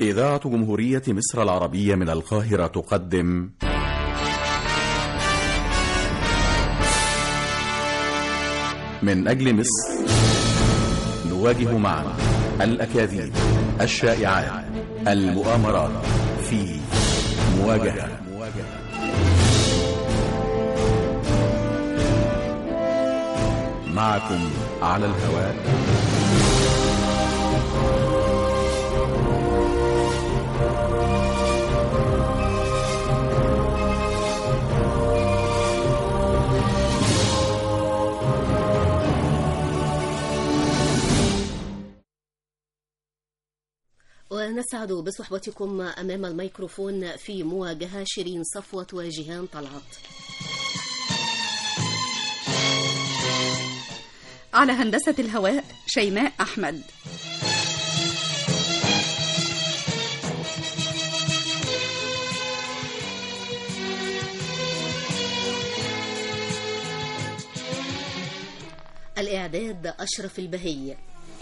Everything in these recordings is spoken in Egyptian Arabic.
إذاعة جمهورية مصر العربية من القاهرة تقدم من أجل مصر نواجه معا الأكاذيب الشائعات المؤامرات في مواجهة معكم على الهواء ونسعد بصحبتكم أمام الميكروفون في مواجهة شيرين صفوة وجيهان طلعت على هندسة الهواء شيماء أحمد الإعداد أشرف البهي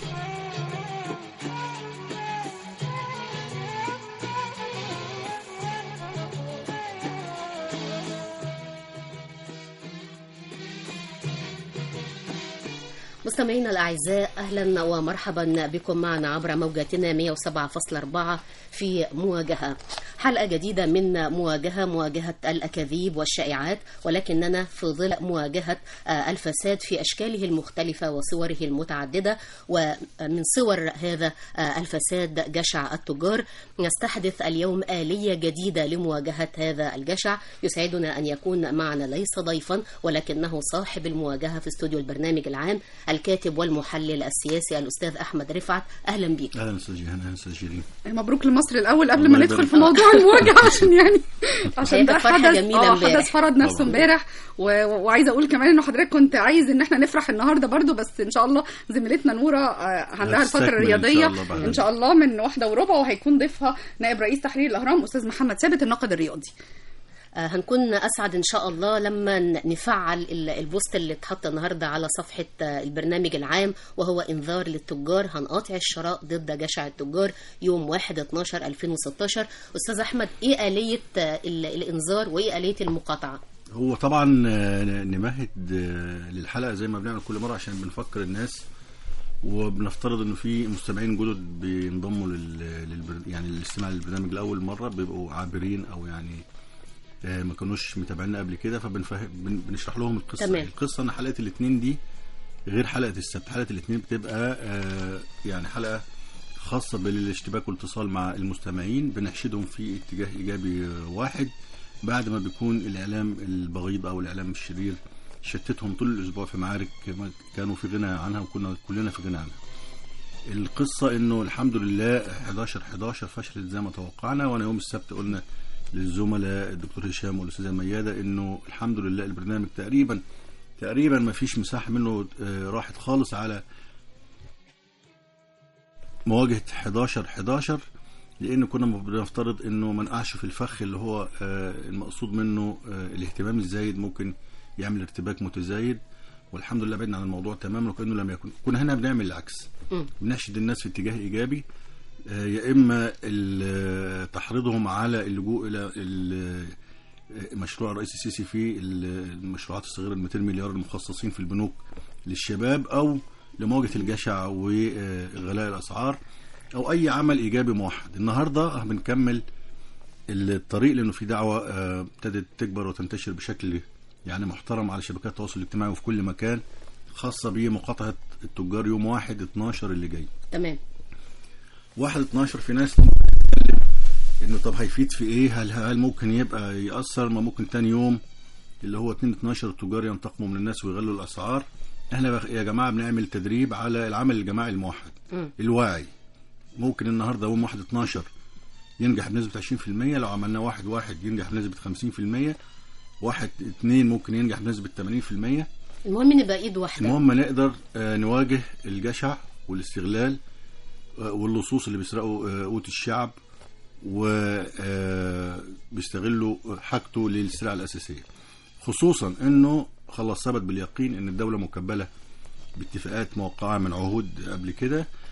مستمعينا الأعزاء أهلا ومرحبا بكم معنا عبر موجاتنا 107.4 في مواجهة حلقة جديدة من مواجهة مواجهة الأكاذيب والشائعات ولكننا في ظل مواجهة الفساد في أشكاله المختلفة وصوره المتعددة ومن صور هذا الفساد جشع التجار نستحدث اليوم آلية جديدة لمواجهة هذا الجشع يسعدنا أن يكون معنا ليس ضيفا ولكنه صاحب المواجهة في استوديو البرنامج العام الكاتب والمحلل السياسي الأستاذ أحمد رفعت أهلا بك اهلا استاذ جيهان اهلا استاذ شيرين مبروك لمصر الأول قبل الله ما يبارك ندخل في موضوع المواجهة عشان يعني عشان هي ده كانت فرحة حدث جميلة اه امبارح. حدث فرض نفسه طبعا. امبارح و- و- وعايزه اقول كمان انه حضرتك كنت عايز ان احنا نفرح النهارده برضو بس ان شاء الله زميلتنا نوره آه، عندها الفتره هتستكمل إن شاء الرياضيه الله بعد ان شاء الله من واحده وربع وهيكون ضيفها نائب رئيس تحرير الاهرام استاذ محمد ثابت الناقد الرياضي آه، هنكون اسعد ان شاء الله لما ن- نفعل ال- البوست اللي اتحط النهارده على صفحه آه، البرنامج العام وهو انذار للتجار هنقاطع الشراء ضد جشع التجار يوم 1 12 2016 استاذ احمد ايه اليه آه، ال- الانذار وايه اليه المقاطعه هو طبعا آه، نمهد آه، للحلقه زي ما بنعمل كل مره عشان بنفكر الناس وبنفترض انه في مستمعين جدد بينضموا لل... للبر... يعني للاستماع للبرنامج لاول مره بيبقوا عابرين او يعني آه، ما كانوش متابعينا قبل كده فبنفهم بن... بنشرح لهم القصه تمام. القصه ان حلقه الاثنين دي غير حلقه السبت حلقه الاثنين بتبقى آه، يعني حلقه خاصه بالاشتباك والاتصال مع المستمعين بنحشدهم في اتجاه ايجابي آه، واحد بعد ما بيكون الاعلام البغيض او الاعلام الشرير شتتهم طول الاسبوع في معارك ما كانوا في غنى عنها وكنا كلنا في غنى عنها القصه انه الحمد لله 11 11 فشلت زي ما توقعنا وانا يوم السبت قلنا للزملاء الدكتور هشام والاستاذه مياده انه الحمد لله البرنامج تقريبا تقريبا ما فيش مساحه منه آه، راحت خالص على مواجهه 11 11 لان كنا بنفترض انه ما نقعش في الفخ اللي هو آه، المقصود منه آه، الاهتمام الزايد ممكن يعمل ارتباك متزايد والحمد لله بعدنا عن الموضوع تماما وكانه لم يكن كنا هنا بنعمل العكس مم. بنحشد الناس في اتجاه ايجابي آه، يا اما ال- تحريضهم على اللجوء الى ال- آه، مشروع الرئيس السيسي في ال- المشروعات الصغيره ال 200 مليار المخصصين في البنوك للشباب او لمواجهه الجشع وغلاء الاسعار او اي عمل ايجابي موحد النهارده بنكمل الطريق لانه في دعوه آه، ابتدت تكبر وتنتشر بشكل يعني محترم على شبكات التواصل الاجتماعي وفي كل مكان خاصه بمقاطعه التجار يوم 1 12 اللي جاي تمام 1 12 في ناس بتتكلم انه طب هيفيد في ايه هل هل ممكن يبقى ياثر ما ممكن تاني يوم اللي هو 2 12 التجار ينتقموا من الناس ويغلوا الاسعار احنا بخ- يا جماعه بنعمل تدريب على العمل الجماعي الموحد مم. الواعي ممكن النهارده يوم 1 12 ينجح بنسبه 20% لو عملنا واحد واحد ينجح بنسبه 50% واحد اتنين ممكن ينجح بنسبه 80% المهم نبقى ايد واحده المهم نقدر آه، نواجه الجشع والاستغلال آه، واللصوص اللي بيسرقوا آه، قوت الشعب وبيستغلوا حاجته للسلع الأساسية خصوصا أنه خلاص ثبت باليقين أن الدولة مكبلة باتفاقات موقعة من عهود قبل كده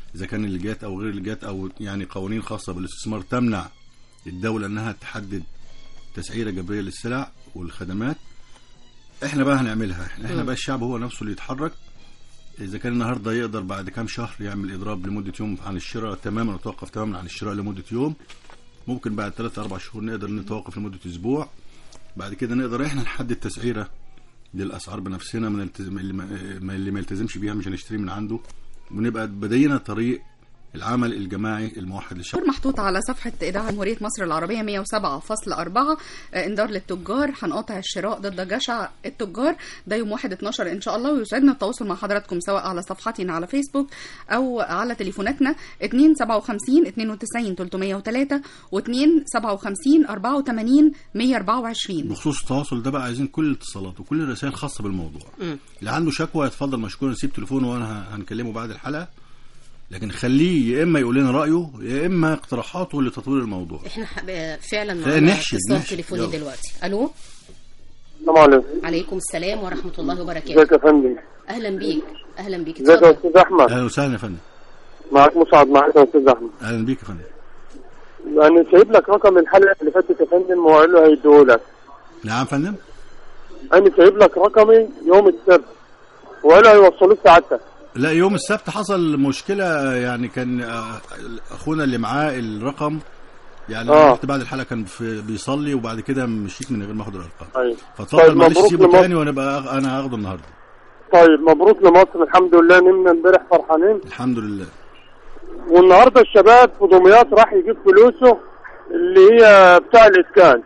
اذا كان اللجات او غير اللجات او يعني قوانين خاصه بالاستثمار تمنع الدوله انها تحدد تسعيره جبريه للسلع والخدمات احنا بقى هنعملها احنا, احنا بقى الشعب هو نفسه اللي يتحرك اذا كان النهارده يقدر بعد كام شهر يعمل اضراب لمده يوم عن الشراء تماما وتوقف تماما عن الشراء لمده يوم ممكن بعد ثلاثة اربع شهور نقدر نتوقف لمده اسبوع بعد كده نقدر احنا نحدد تسعيره للاسعار بنفسنا من التزم اللي ما, اللي ما يلتزمش بيها مش هنشتري من عنده ونبقى بدينا طريق العمل الجماعي الموحد للشعب دور محطوط على صفحة إذاعة جمهورية مصر العربية 107.4 آه، إنذار للتجار هنقاطع الشراء ضد جشع التجار ده يوم 1 12 إن شاء الله ويسعدنا التواصل مع حضراتكم سواء على صفحتنا على فيسبوك أو على تليفوناتنا 257 92 303 و 257 84 124 بخصوص التواصل ده بقى عايزين كل الاتصالات وكل الرسائل خاصه بالموضوع اللي عنده شكوى يتفضل مشكور نسيب تليفونه وانا هنكلمه بعد الحلقه لكن خليه يا اما يقول لنا رايه يا اما اقتراحاته لتطوير الموضوع احنا ح- فعلا لا، معانا نحشد- اتصال نحشد. تليفوني يلا. دلوقتي الو السلام عليكم عليكم السلام ورحمه الله وبركاته ازيك يا فندم اهلا بيك اهلا بيك ازيك يا اتفضل استاذ احمد اهلا وسهلا يا فندم معاك مسعد معاك يا استاذ احمد اهلا بيك يا فندم انا سايب لك رقم الحلقه اللي فاتت يا فندم وقال له هيديهولك نعم يا فندم انا سايب لك رقمي يوم السبت وقال له هيوصلوك سعادتك لا يوم السبت حصل مشكله يعني كان آه، اخونا اللي معاه الرقم يعني آه. أنا رحت بعد الحلقه كان في بيصلي وبعد كده مشيت من غير ما اخد الارقام طيب فاتفضل طيب، معلش مبروك سيبه لمصر. تاني وانا بقى أخ- انا هاخده النهارده طيب مبروك لمصر الحمد لله نمنا امبارح فرحانين الحمد لله والنهارده الشباب في دمياط راح يجيب فلوسه اللي هي بتاع الاسكان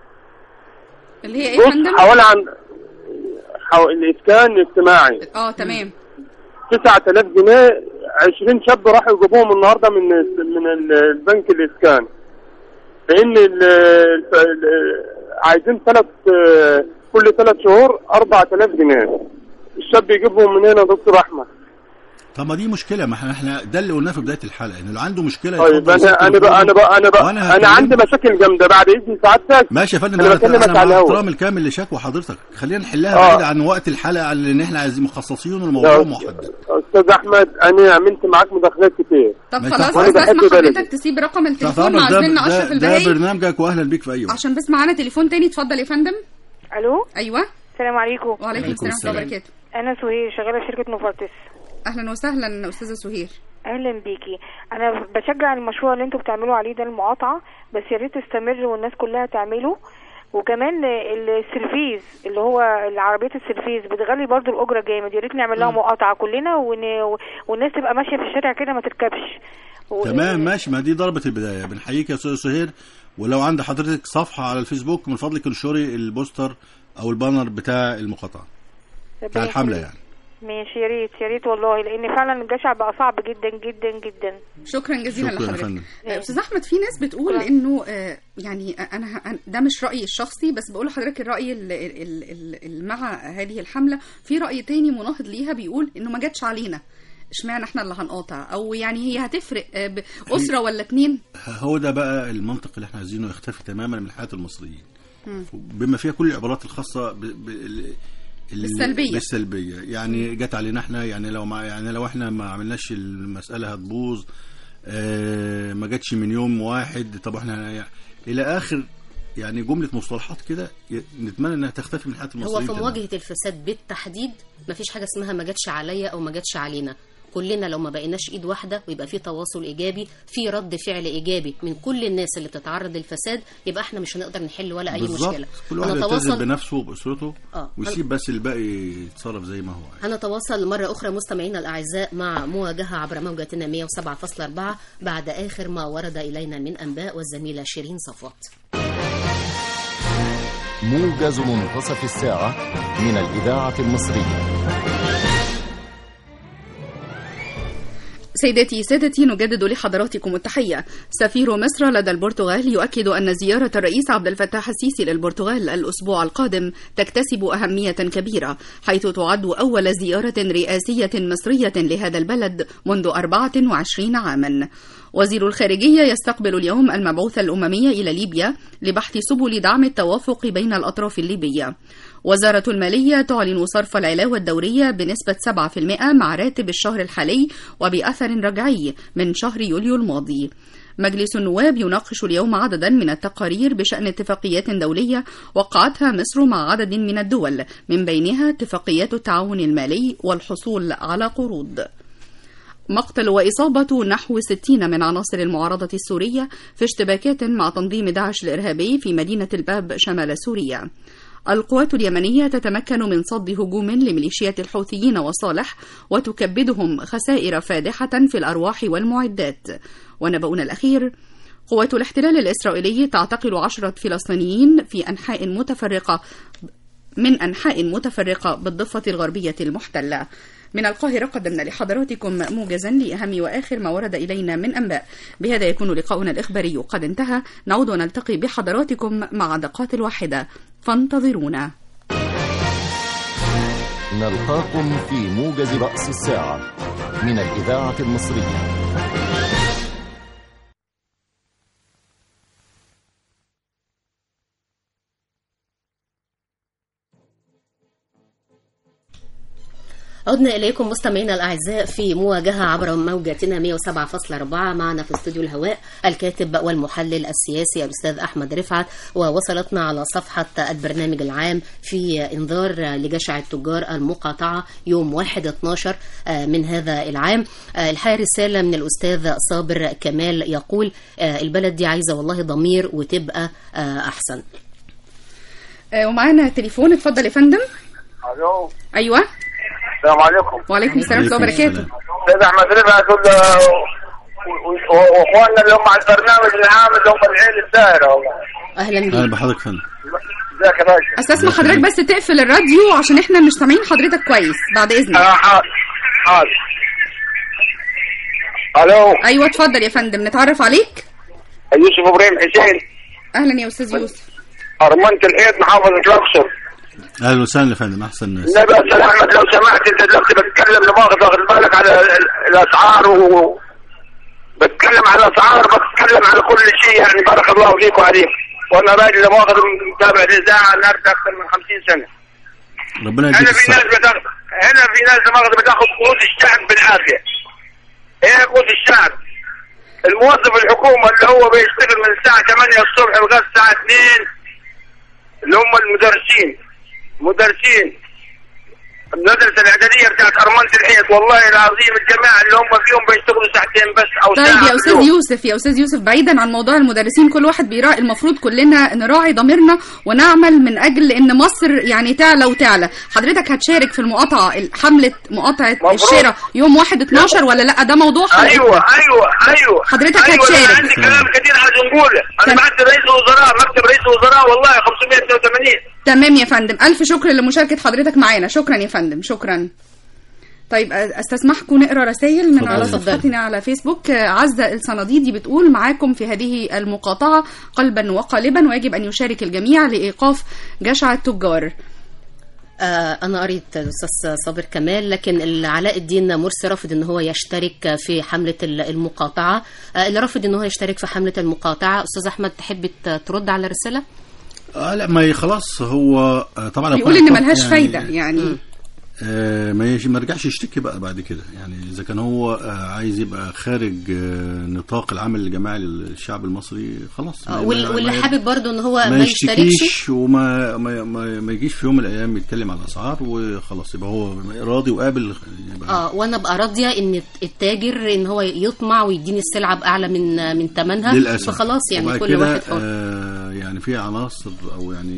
اللي هي إيه يا بص فندم؟ حوالي عن حو... الاسكان الاجتماعي اه تمام 9000 جنيه 20 شاب راحوا يجيبوهم النهارده من من ال- البنك الاسكان لان ال- ال- ال- عايزين ثلاث كل ثلاث شهور 4000 جنيه الشاب يجيبهم من هنا يا دكتور احمد طب ما دي مشكله ما احنا احنا ده اللي قلناه في بدايه الحلقه ان اللي عنده مشكله طيب يتفضل يسيب انا انا بقى انا بقى انا بقى وأنا انا هكلمه. عندي مشاكل جامده بعد اذن سعادتك ماشي يا فندم أنا انا بكلمك انا على مع الهوا. احترام الكامل لشكوى حضرتك خلينا نحلها آه. بعيد عن وقت الحلقه لان احنا عايزين مخصصين والموضوع يا محدد استاذ احمد انا عملت معاك مداخلات كتير طب ماشي. خلاص وأنا بس بحب اسمع بلدي. حضرتك تسيب رقم تحت التليفون أمرك، مع ده, زميلنا اشرف ده, ده البهائي برنامجك واهلا بيك في اي وقت عشان بس معانا تليفون تاني اتفضل يا فندم الو ايوه السلام عليكم وعليكم وعليكم السلام ورحمه الله السلام. وبركاته انا سهير شغاله في شركه نوفارتس اهلا وسهلا استاذه سهير اهلا بيكي انا بشجع المشروع اللي انتوا بتعملوا عليه ده المقاطعه بس يا ريت تستمر والناس كلها تعمله وكمان السيرفيز اللي هو العربيات السيرفيز بتغلي برضو الاجره جامد يا ريت نعمل لها مقاطعه كلنا ون... والناس تبقى ماشيه في الشارع كده ما تركبش و- تمام ماشي ما دي ضربه البدايه بنحييك يا استاذ سهير ولو عند حضرتك صفحه على الفيسبوك من فضلك انشري البوستر او البانر بتاع المقاطعه بتاع ربنا الحمله يخليك. يعني ماشي يا ريت يا ريت والله لان فعلا الجشع بقى صعب جدا جدا جدا شكرا جزيلا شكرا يا لحضرتك فندم. آه، استاذ احمد في ناس بتقول شكراً. انه آه، يعني انا ه- ده مش رايي الشخصي بس بقول لحضرتك الراي ال- ال- ال- ال- مع هذه الحمله في راي تاني مناهض ليها بيقول انه ما جاتش علينا اشمعنى احنا اللي هنقاطع او يعني هي هتفرق آه، باسره ولا اتنين هو ده بقى المنطق اللي احنا عايزينه يختفي تماما من حياه المصريين بما فيها كل العبارات الخاصه ب... ب... ال- ال- بالسلبية. بالسلبيه يعني جت علينا احنا يعني لو ما يعني لو احنا ما عملناش المساله هتبوظ آه ما جاتش من يوم واحد طب احنا يعني الى اخر يعني جمله مصطلحات كده ي- نتمنى انها تختفي من حياه هو المصريين في تماماً. مواجهه الفساد بالتحديد مفيش حاجه اسمها ما جاتش عليا او ما جاتش علينا كلنا لو ما بقيناش ايد واحده ويبقى في تواصل ايجابي في رد فعل ايجابي من كل الناس اللي بتتعرض للفساد يبقى احنا مش هنقدر نحل ولا اي بالظبط مشكله كل واحد يلتزم هنتواصل بنفسه وباسرته آه. ويسيب بس الباقي يتصرف زي ما هو عايز هنتواصل مرة أخرى مستمعينا الأعزاء مع مواجهة عبر موجتنا 107.4 بعد آخر ما ورد إلينا من أنباء والزميلة شيرين صفوت موجز منتصف الساعة من الإذاعة المصرية سيداتي سادتي نجدد لحضراتكم التحية سفير مصر لدى البرتغال يؤكد أن زيارة الرئيس عبد الفتاح السيسي للبرتغال الأسبوع القادم تكتسب أهمية كبيرة حيث تعد أول زيارة رئاسية مصرية لهذا البلد منذ 24 عاما وزير الخارجية يستقبل اليوم المبعوث الأممي إلى ليبيا لبحث سبل دعم التوافق بين الأطراف الليبية وزارة المالية تعلن صرف العلاوة الدورية بنسبة 7% مع راتب الشهر الحالي وبأثر رجعي من شهر يوليو الماضي مجلس النواب يناقش اليوم عددا من التقارير بشأن اتفاقيات دولية وقعتها مصر مع عدد من الدول من بينها اتفاقيات التعاون المالي والحصول على قروض مقتل وإصابة نحو 60 من عناصر المعارضة السورية في اشتباكات مع تنظيم داعش الإرهابي في مدينة الباب شمال سوريا القوات اليمنية تتمكن من صد هجوم لميليشيات الحوثيين وصالح وتكبدهم خسائر فادحة في الأرواح والمعدات ونبأنا الأخير قوات الاحتلال الإسرائيلي تعتقل عشرة فلسطينيين في أنحاء متفرقة من أنحاء متفرقة بالضفة الغربية المحتلة من القاهرة قدمنا لحضراتكم موجزا لأهم وآخر ما ورد إلينا من أنباء بهذا يكون لقاؤنا الإخباري قد انتهى نعود ونلتقي بحضراتكم مع دقات الواحدة فانتظرونا نلقاكم في موجز رأس الساعة من الإذاعة المصرية عدنا إليكم مستمعينا الأعزاء في مواجهة عبر موجاتنا 107.4 معنا في استوديو الهواء الكاتب والمحلل السياسي الأستاذ أحمد رفعت ووصلتنا على صفحة البرنامج العام في إنذار لجشع التجار المقاطعة يوم 1/12 من هذا العام الحقيقة رسالة من الأستاذ صابر كمال يقول البلد دي عايزة والله ضمير وتبقى أحسن ومعانا تليفون اتفضل يا فندم الو ايوه السلام عليكم وعليكم السلام ورحمه الله وبركاته استاذ احمد رفعت وال- و- و- واخواننا اللي هم على البرنامج العام اللي هم العيله الدائره والله أهلا اهلا بيك بحضرتك فندم ازيك يا باشا استسمح حضرتك بس تقفل الراديو عشان احنا مش سامعين حضرتك كويس بعد اذنك اه حاضر حاضر الو ايوه اتفضل يا فندم نتعرف عليك يوسف ابراهيم حسين اهلا يا استاذ يوسف ارمنة الحيط محافظه الاقصر اهلا وسهلا يا فندم احسن ناس النبي استاذ احمد لو سمحت انت دلوقتي بتتكلم لمؤاخذه واخد بالك على ال- الاسعار و بتكلم على الاسعار بتكلم على كل شيء يعني بارك الله فيك وعليك وانا راجل لمؤاخذه متابع الاذاعه النهارده اكثر من 50 سنه ربنا هنا يديك في ناس الصحة بتاخد هنا في ناس لمؤاخذه بتاخد قروض الشعب بالعافيه ايه قروض الشعب الموظف الحكومه اللي هو بيشتغل من الساعه 8 الصبح لغايه الساعه 2 اللي هم المدرسين مدرسين المدرسه الاعداديه بتاعت ارمنه الحيط والله العظيم الجماعه اللي هم فيهم بيشتغلوا ساعتين بس او طيب ساعه يا في استاذ اليوم. يوسف يا استاذ يوسف بعيدا عن موضوع المدرسين كل واحد بيراعي المفروض كلنا نراعي ضميرنا ونعمل من اجل ان مصر يعني تعلى وتعلى حضرتك هتشارك في المقاطعه حمله مقاطعه مبروك. الشراء يوم 1 12 ولا لا ده موضوع حلقتنا. ايوه ايوه ايوه حضرتك أيوة هتشارك. أنا عندي كلام كثير عايز نقوله انا تمام. بعت رئيس الوزراء مكتب رئيس الوزراء والله 582 تمام يا فندم الف شكر لمشاركه حضرتك معانا شكرا يا فندم شكرا طيب استسمحكم نقرا رسائل من اتفضل. على اتفضل. صفحتنا على فيسبوك عزة الصناديدي بتقول معاكم في هذه المقاطعة قلبا وقالبا ويجب أن يشارك الجميع لإيقاف جشع التجار آه، أنا قريت أستاذ صابر كمال لكن علاء الدين مرسي رافض إن هو يشترك في حملة ال- المقاطعة آه، اللي رافض إن هو يشترك في حملة المقاطعة أستاذ أحمد تحب ت- ترد على الرسالة؟ اه لا ما هي خلاص هو آه، طبعا بيقول إن ملهاش فايدة يعني آه، ما يش- ما يرجعش يشتكي بقى بعد كده يعني اذا كان هو آه، عايز يبقى خارج آه، نطاق العمل الجماعي للشعب المصري خلاص آه، ما- وال- ما- واللي ما- حابب برضه إن هو ما ما يشتركش يشتكيش وما ما, ما, ما يجيش في يوم من الايام يتكلم على الاسعار وخلاص يبقى هو راضي وقابل يبقى اه وانا ابقى راضيه ان التاجر ان هو يطمع ويديني السلعه باعلى من من ثمنها للاسف فخلاص يعني وبعد كل كده، واحد حر آه يعني في عناصر او يعني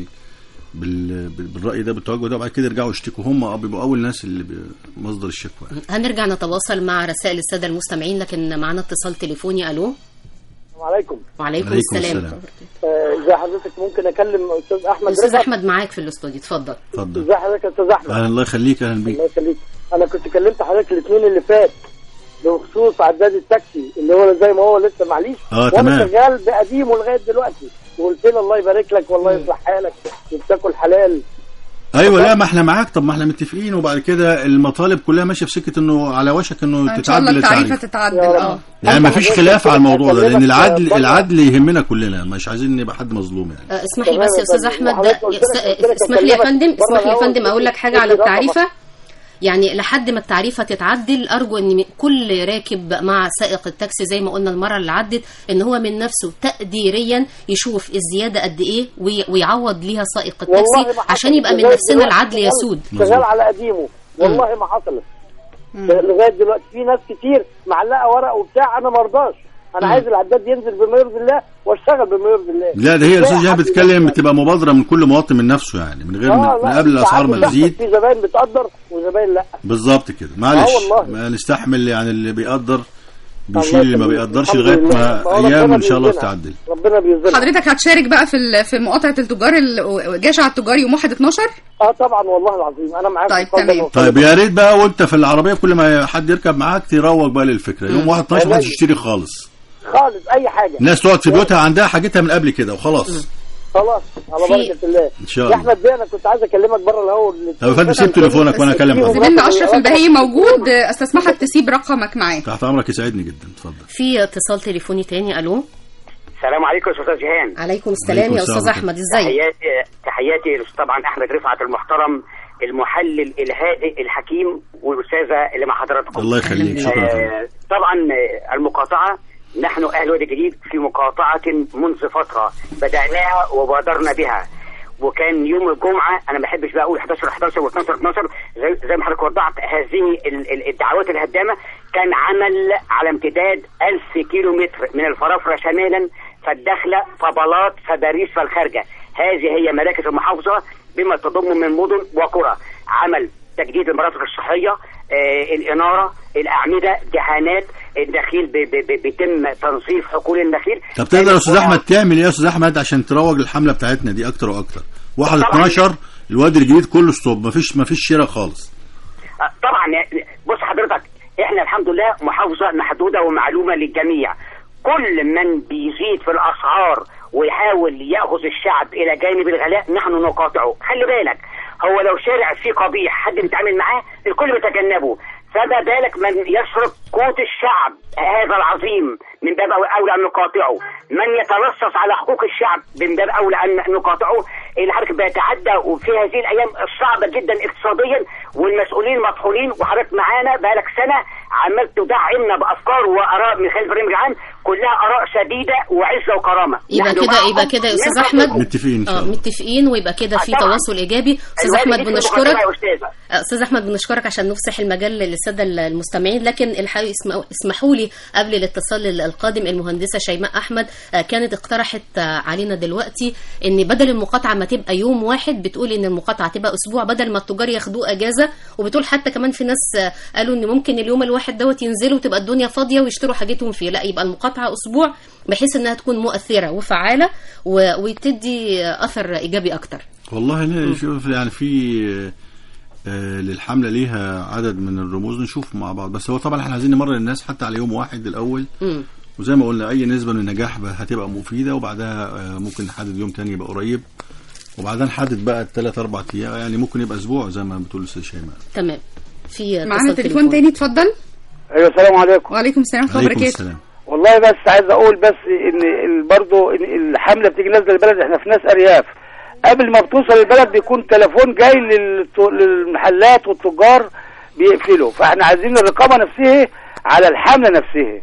بال بال- بالراي ده بالتوجه ده وبعد كده يرجعوا يشتكوا هم أو بيبقوا اول ناس اللي بي- مصدر الشكوى يعني. هنرجع نتواصل مع رسائل الساده المستمعين لكن معنا اتصال تليفوني الو السلام عليكم وعليكم عليكم السلام السلام. آه، ازي حضرتك ممكن اكلم استاذ احمد استاذ رفعت؟ احمد معاك في الاستوديو اتفضل اتفضل ازي حضرتك يا استاذ احمد اهلا الله يخليك اهلا بيك الله يخليك انا كنت كلمت حضرتك الاثنين اللي فات بخصوص عداد التاكسي اللي هو زي ما هو لسه معليش اه وانا تمام شغال بقديمه لغايه دلوقتي وقلت له الله يبارك لك والله يصلح حالك وبتاكل حلال ايوه لا ما احنا معاك طب ما احنا متفقين وبعد كده المطالب كلها ماشيه في سكه انه على وشك انه ان شاء الله تتعدل التعريفه التعريف تتعدل اه يعني ما فيش خلاف على الموضوع ده لان العدل العدل يهمنا كلنا مش عايزين يبقى حد مظلوم يعني آه، اسمح لي بس يا استاذ احمد وحضرتك قلت لك- اس- قلت لك اسمح لي يا أكلمك فندم بره اسمح لي يا الهوا فندم اقول لك حاجه على تدي رقمك. التعريفه يعني لحد ما التعريفه تتعدل ارجو ان كل راكب مع سائق التاكسي زي ما قلنا المره اللي عدت ان هو من نفسه تقديريا يشوف الزياده قد ايه وي- ويعوض ليها سائق والله التاكسي ما حصلت. عشان يبقى من لغاية نفسنا دلوقتي العدل شغال- يسود شغال على قديمه والله ما حصلت لغايه دلوقتي في ناس كتير معلقه ورق وبتاع انا ما ارضاش انا عايز العداد ينزل بما يرضي الله واشتغل بما يرضي الله لا ده هي الاستاذ لا جهاد حد بتتكلم يقدر. بتبقى مبادره من كل مواطن من نفسه يعني من غير آه، من, لا، من قبل الاسعار ساعات ما بتحصل. تزيد في زباين بتقدر وزباين لا بالظبط كده معلش آه والله. ما نستحمل يعني اللي بيقدر بيشيل الله اللي ما يخليك. بيقدرش الحمد لغايه لله. ما هو ربنا ايام ان شاء الله بيرزقنا. تتعدل ربنا بيرزقنا حضرتك هتشارك بقى في ال- في مقاطعه التجار ال- جشع التجار يوم 1 12 اه طبعا والله العظيم انا معاك طيب، اتفضل تمام. واتفضل. طيب يا ريت بقى وانت في العربيه كل ما حد يركب معاك تروج بقى للفكره يوم 1 12 ما والله. تشتري خالص خالص اي حاجه الناس تقعد في بيوتها عندها حاجتها من قبل كده وخلاص خلاص على في- بركه الله ان شاء يا الله احمد بيه انا كنت عايز اكلمك بره الهوا طب يا فندم سيب تليفونك وانا اكلم حضرتك زميلنا اشرف البهي موجود استسمحك تسيب رقمك معاه تحت امرك يسعدني جدا اتفضل في اتصال تليفوني تاني الو السلام عليكم يا استاذ جيهان عليكم السلام عليكم يا السلام استاذ ورحمة احمد ازيك تحياتي تحياتي للأستاذ طبعا احمد رفعت المحترم المحلل الهادئ الحكيم والاستاذه اللي مع حضراتكم الله يخليك شكرا يا فندم. آه، طبعا آه، المقاطعه نحن اهل وادي الجديد في مقاطعه منذ فتره بداناها وبادرنا بها وكان يوم الجمعه انا ما بحبش بقى اقول 11 11 و12 12 زي, زي ما حضرتك وضحت هذه ال- ال- الدعوات الهدامه كان عمل على امتداد 1000 كيلو متر من الفرافره شمالا فالداخله فبلاط فباريس فالخارجه هذه هي مراكز المحافظه بما تضم من مدن وقرى عمل تجديد المرافق الصحيه آه الاناره الاعمده دهانات النخيل ب- ب- ب- بيتم تنظيف حقول النخيل طب تقدر يا استاذ احمد تعمل ايه يا استاذ احمد عشان تروج للحمله بتاعتنا دي اكتر واكتر 1 طبعاً. 12 الوادي الجديد كله ستوب مفيش مفيش شراء خالص آه، طبعا يعني بص حضرتك احنا الحمد لله محافظه محدوده ومعلومه للجميع كل من بيزيد في الاسعار ويحاول ياخذ الشعب الى جانب الغلاء نحن نقاطعه خلي بالك هو لو شارع فيه قبيح حد بيتعامل معاه الكل بيتجنبه فما بالك من يسرق قوت الشعب هذا العظيم من باب أو- اولى ان نقاطعه من يتلصص على حقوق الشعب من باب اولى ان نقاطعه اللي حضرتك بيتعدى وفي هذه الايام الصعبه جدا اقتصاديا والمسؤولين مطحونين وحضرتك معانا بقالك سنه عمال تدعمنا بافكار واراء من خلال برنامج عام كلها اراء سديده وعزه وكرامه يبقى نحن كده معكم يبقى كده يا استاذ ننصح احمد بكم. متفقين ان شاء اه الله متفقين ويبقى كده في طبعاً. تواصل ايجابي استاذ الوالد احمد دي في بنشكرك المقدمة يا أستاذة. استاذ احمد بنشكرك عشان نفسح المجال للساده المستمعين لكن الحقيقه اسمحوا- اسمحوا لي قبل الاتصال القادم المهندسه شيماء احمد آه، كانت اقترحت آه، علينا دلوقتي ان بدل المقاطعه ما تبقى يوم واحد بتقول ان المقاطعه تبقى اسبوع بدل ما التجار ياخدوه اجازه وبتقول حتى كمان في ناس آه، قالوا ان ممكن اليوم الواحد دوت ينزلوا وتبقى الدنيا فاضيه ويشتروا حاجتهم فيه لا يبقى المقاطعه اسبوع بحيث انها تكون مؤثره وفعاله و- وتدي آه، اثر ايجابي اكتر والله انا شوف يعني في آه، للحمله ليها عدد من الرموز نشوف مع بعض بس هو طبعا احنا عايزين نمرن الناس حتى على يوم واحد الاول مم. وزي ما قلنا اي نسبه من النجاح بقى هتبقى مفيده وبعدها آه، ممكن نحدد يوم تاني يبقى قريب وبعدها نحدد بقى الثلاث اربع ايام يعني ممكن يبقى اسبوع زي ما بتقول الاستاذ شيماء تمام في معانا اتصال تليفون تاني اتفضل ايوه السلام عليكم وعليكم السلام ورحمه الله عليكم وبركاته السلام والله بس عايز اقول بس ان ال- برضو إن الحمله بتيجي نازله البلد احنا في ناس ارياف قبل ما بتوصل البلد بيكون تليفون جاي للت- للمحلات والتجار بيقفلوا فاحنا عايزين الرقابه نفسها على الحمله نفسها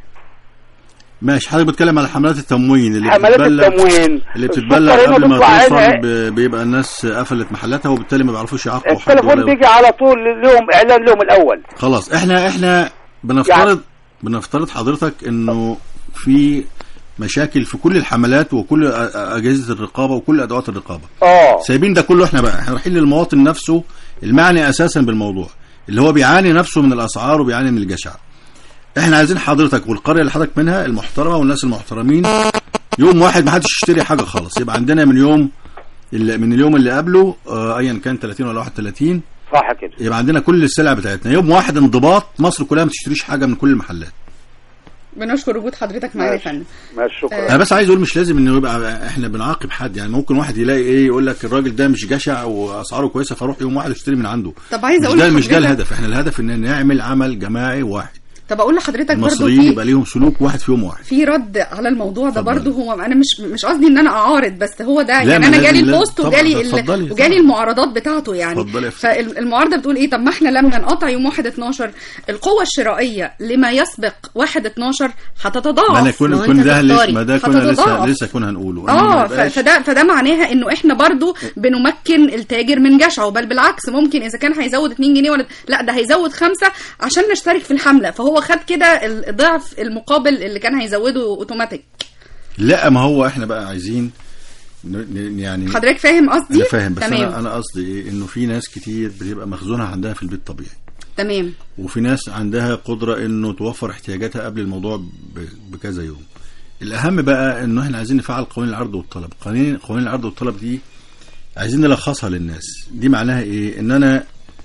ماشي حضرتك بتتكلم على حملات التموين اللي حملات بتتبلغ التموين اللي السكر بتتبلغ هنا قبل ما بيطلع توصل هنا- ب- بيبقى الناس قفلت محلاتها وبالتالي ما بيعرفوش يعاقبوا حد التليفون ولا بيجي على طول لهم اعلان لهم الاول خلاص احنا احنا بنفترض بنفترض حضرتك انه في مشاكل في كل الحملات وكل أ- أ- اجهزه الرقابه وكل ادوات الرقابه اه سايبين ده كله احنا بقى احنا رايحين للمواطن نفسه المعني اساسا بالموضوع اللي هو بيعاني نفسه من الاسعار وبيعاني من الجشع احنا عايزين حضرتك والقريه اللي حضرتك منها المحترمه والناس المحترمين يوم واحد ما حدش يشتري حاجه خالص يبقى عندنا من يوم اللي من اليوم اللي قبله آه، ايا كان 30 ولا 31 صح كده يبقى عندنا كل السلع بتاعتنا يوم واحد انضباط مصر كلها ما تشتريش حاجه من كل المحلات بنشكر وجود حضرتك معانا يا فندم ماشي شكرا انا بس عايز اقول مش لازم انه يبقى احنا بنعاقب حد يعني ممكن واحد يلاقي ايه يقول لك الراجل ده مش جشع واسعاره كويسه فاروح يوم واحد اشتري من عنده طب عايز مش اقول ده مش ده لحضرتك- الهدف احنا الهدف ان نعمل عمل جماعي واحد طب اقول لحضرتك برضو المصريين في يبقى ليهم سلوك واحد فيهم واحد في رد على الموضوع ده اتفضلي. برضو هو انا مش مش قصدي ان انا اعارض بس هو ده لا، يعني ما انا لازم- جالي لازم- البوست طبعا، وجالي ده ال- اتفضلي، وجالي اتفضلي. المعارضات بتاعته يعني اتفضلي يا فندم. فالمعارضه بتقول ايه طب ما احنا لما نقطع يوم 1 12 القوه الشرائيه لما يسبق 1 12 هتتضاعف ما انا كون ما هو كون أنت ده تختاري. لسه ما ده كنا لسه هتتضاعف. لسه كنا هنقوله إن اه ما ف- يبقاش- فده فده معناها انه احنا برضو بنمكن التاجر من جشعه بل بالعكس ممكن اذا كان هيزود 2 جنيه ولا لا ده هيزود خمسة عشان نشترك في الحمله فهو خد كده الضعف المقابل اللي كان هيزوده اوتوماتيك لا ما هو احنا بقى عايزين ن- ن- يعني حضرتك فاهم قصدي انا فاهم بس تمام انا انا قصدي ايه انه في ناس كتير بتبقى مخزونها عندها في البيت طبيعي تمام وفي ناس عندها قدرة انه توفر احتياجاتها قبل الموضوع ب- بكذا يوم الاهم بقى انه احنا عايزين نفعل قوانين العرض والطلب قوانين قوانين العرض والطلب دي عايزين نلخصها للناس دي معناها ايه ان انا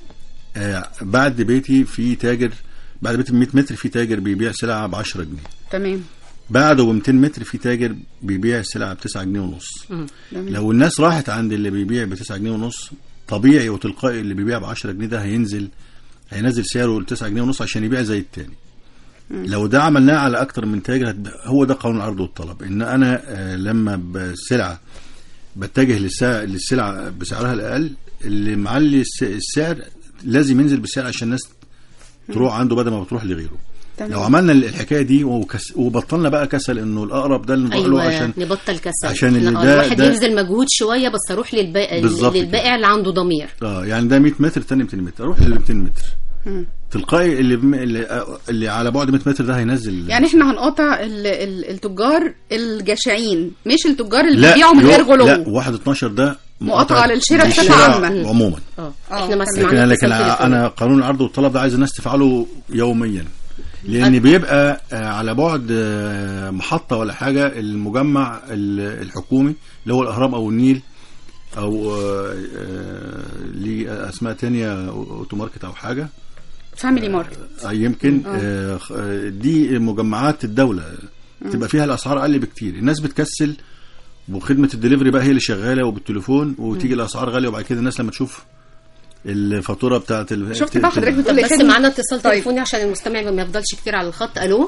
آه بعد بيتي في تاجر بعد بيتي ب 100 متر في تاجر بيبيع سلعة ب 10 جنيه تمام بعده ب 200 متر في تاجر بيبيع سلعة ب 9 جنيه ونص تمام. لو الناس راحت عند اللي بيبيع ب 9 جنيه ونص طبيعي وتلقائي اللي بيبيع ب 10 جنيه ده هينزل هينزل سعره ل 9 جنيه ونص عشان يبيع زي التاني لو ده عملناه على اكتر من تاجر هت- هو ده قانون العرض والطلب ان انا آه، لما بسلعه بتجه للسعر للسلعه بسعرها الاقل اللي معلي الس- السعر لازم ينزل بالسعر عشان الناس تروح عنده بدل ما بتروح لغيره تمام. لو عملنا الحكايه دي وكس وبطلنا بقى كسل انه الاقرب ده اللي نروح له ايوه عشان نبطل كسل عشان اللي لا، ده- الواحد ده- يبذل مجهود شويه بس اروح للبائع بالظبط كده. للبائع اللي عنده ضمير اه يعني ده 100 متر الثاني 200 متر اروح لل 200 متر تلقائي اللي بم- اللي, اللي على بعد 100 متر ده هينزل يعني احنا هنقاطع ال- ال- التجار الجشعين مش التجار اللي لا بيبيعوا من غير لا غلو 1 12 ده مقاطعة للشراء بصفة للشراء عامة. عموما اه آه، احنا ما تمام. لكن سمعنا لكن اتصال تليفوني. انا قانون العرض والطلب ده عايز الناس تفعله يوميا لان بيبقى آه، على بعد آه، محطه ولا حاجه المجمع ال- الحكومي اللي هو الاهرام او النيل او آه، آه، ليه اسماء تانية اوتو ماركت او حاجه فاميلي ماركت آه، يمكن آه، خ- آه، دي مجمعات الدولة تبقى فيها الأسعار أقل بكتير الناس بتكسل وخدمة الدليفري بقى هي اللي شغالة وبالتليفون وتيجي الأسعار غالية وبعد كده الناس لما تشوف الفاتورة بتاعت ال... شفت بقى حضرتك طب بتقول لي بس خدمة- معانا اتصال طيب. تليفوني عشان المستمع ما يفضلش كتير على الخط الو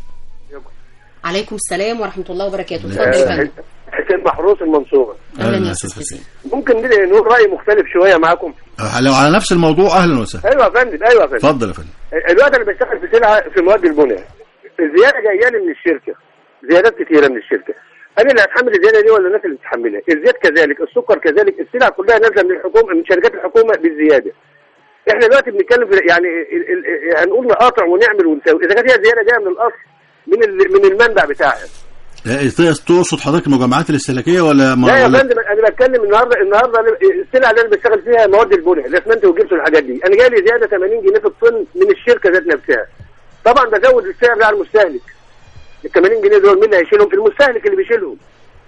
عليكم السلام ورحمه الله وبركاته اتفضل يا فندم حسين محروس المنصورة اهلا يا أستاذ استاذ حسين ممكن نقول رأي مختلف شوية معاكم آه، لو على نفس الموضوع أهلا وسهلا ايوه يا فندم ايوه يا فندم اتفضل يا فندم الوقت انا بشتغل في سلعة في مواد البناء الزيادة جاية لي من الشركة زيادات كتيرة من الشركة انا اللي هتحمل الزيادة دي ولا الناس اللي بتتحملها الزيت كذلك السكر كذلك السلع كلها نازلة من الحكومة من شركات الحكومة بالزيادة احنا دلوقتي بنتكلم في يعني ال ال ال هنقول نقاطع ونعمل ونسوي اذا كانت هي زيادة جاية من الاصل من ال- من المنبع بتاعها آه، تقصد حضرتك المجمعات الاستهلاكية ولا ما لا يا ولا- فندم انا بتكلم النهارده النهارده أنا- السلعه اللي انا بشتغل فيها مواد البناء الاسمنت والجبس والحاجات دي انا جاي لي زياده 80 جنيه في الطن من الشركه ذات نفسها طبعا بزود السعر ده على المستهلك ال 80 جنيه دول مين اللي هيشيلهم المستهلك اللي بيشيلهم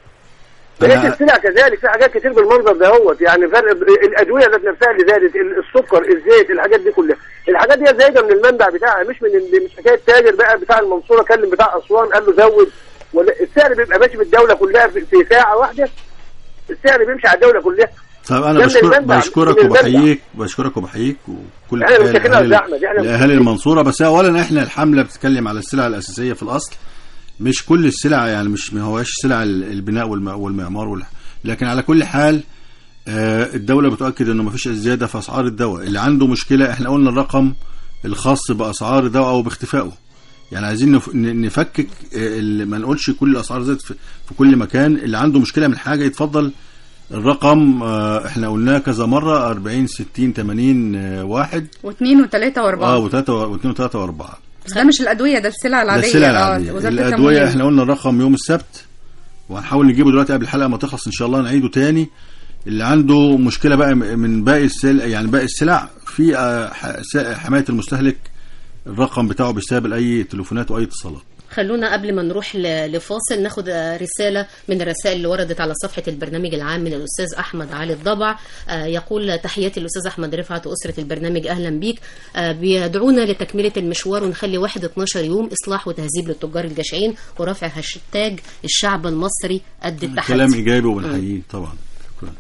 بقيت أنا- السلع كذلك في حاجات كتير بالمنظر دهوت يعني فرق الادويه ذات نفسها اللي زادت السكر الزيت الحاجات دي كلها الحاجات دي زايده من المنبع بتاعها مش من ال- مش حكايه تاجر بقى بتاع المنصوره كلم بتاع اسوان قال له زود ولا السعر بيبقى ماشي بالدوله كلها في في ساعه واحده السعر بيمشي على الدوله كلها طب انا ده من بشكر المنبع، بشكرك من المنبع. وبحييك بشكرك وبحييك وكل احنا التحية متفقين يا لأهالي- أستاذ أحمد، احنا لاهالي متفقين. المنصوره بس اولا احنا الحمله بتتكلم على السلع الاساسيه في الاصل مش كل السلع يعني مش ما هواش سلع ال- البناء والم- والمعمار وال... لكن على كل حال آه، الدوله بتؤكد انه ما فيش زياده في اسعار الدواء اللي عنده مشكله احنا قلنا الرقم الخاص باسعار الدواء او باختفائه يعني عايزين نف... ن- نفكك آه، اللي ما نقولش كل الاسعار زادت في... في كل مكان اللي عنده مشكله من حاجه يتفضل الرقم آه، احنا قلناه كذا مره 40 60 80 آه، واحد واثنين وثلاثة اه واربعة وثلاثه واثنين وثلاثه واربعه بس ده مش الأدوية ده السلع ده العادية السلع آه، العاديه وزارة الادويه التموين. احنا قلنا الرقم يوم السبت وهنحاول نجيبه دلوقتي قبل الحلقه ما تخلص ان شاء الله نعيده تاني اللي عنده مشكله بقى م- من باقي السلع يعني باقي السلع في آه، ح- س- حمايه المستهلك الرقم بتاعه بيستقبل اي تليفونات واي اتصالات خلونا قبل ما نروح ل- لفاصل ناخد آه، رسالة من الرسائل اللي وردت على صفحة البرنامج العام من الأستاذ أحمد علي الضبع آه، يقول تحياتي الأستاذ أحمد رفعت وأسرة البرنامج أهلا بيك آه، بيدعونا لتكملة المشوار ونخلي واحد 12 يوم إصلاح وتهذيب للتجار الجشعين ورفع هاشتاج الشعب المصري قد التحدي كلام ايجابي وبنحييه طبعا شكرا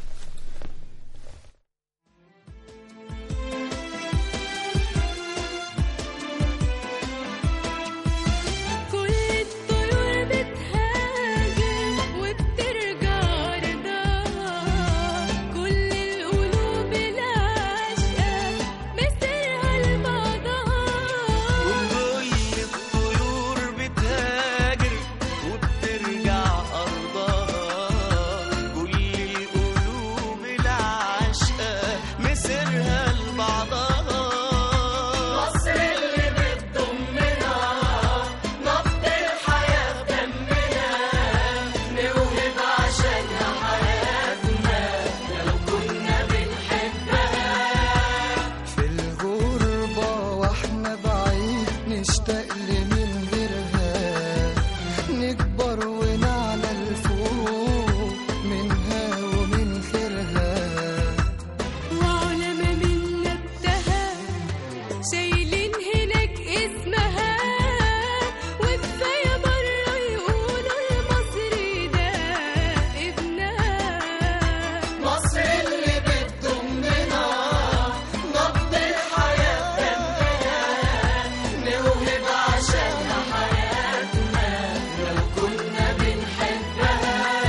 كل الطيور بتهاجر وبترجع رضاها كل القلوب العاشقة مصيرها لبعضها كل الطيور بتهاجر وبترجع أرضها كل القلوب العاشقة مسيرها لبعضها مصر اللي بتضمنا نبض الحياة في دمنا نوهب عشانها حياتنا لو كنا بنحبها في الغربة واحنا بعيد نشتاق لمن غيرها نكبر ونعلى لفوق منها ومن خيرها وعلماء من نبتها شايلين هناك اسمها وكفاية برا يقولوا المصري ده ابنها مصر اللي بتضمنا نبض الحياة في دمنا نوهب عشانها حياتنا لو كنا بنحبها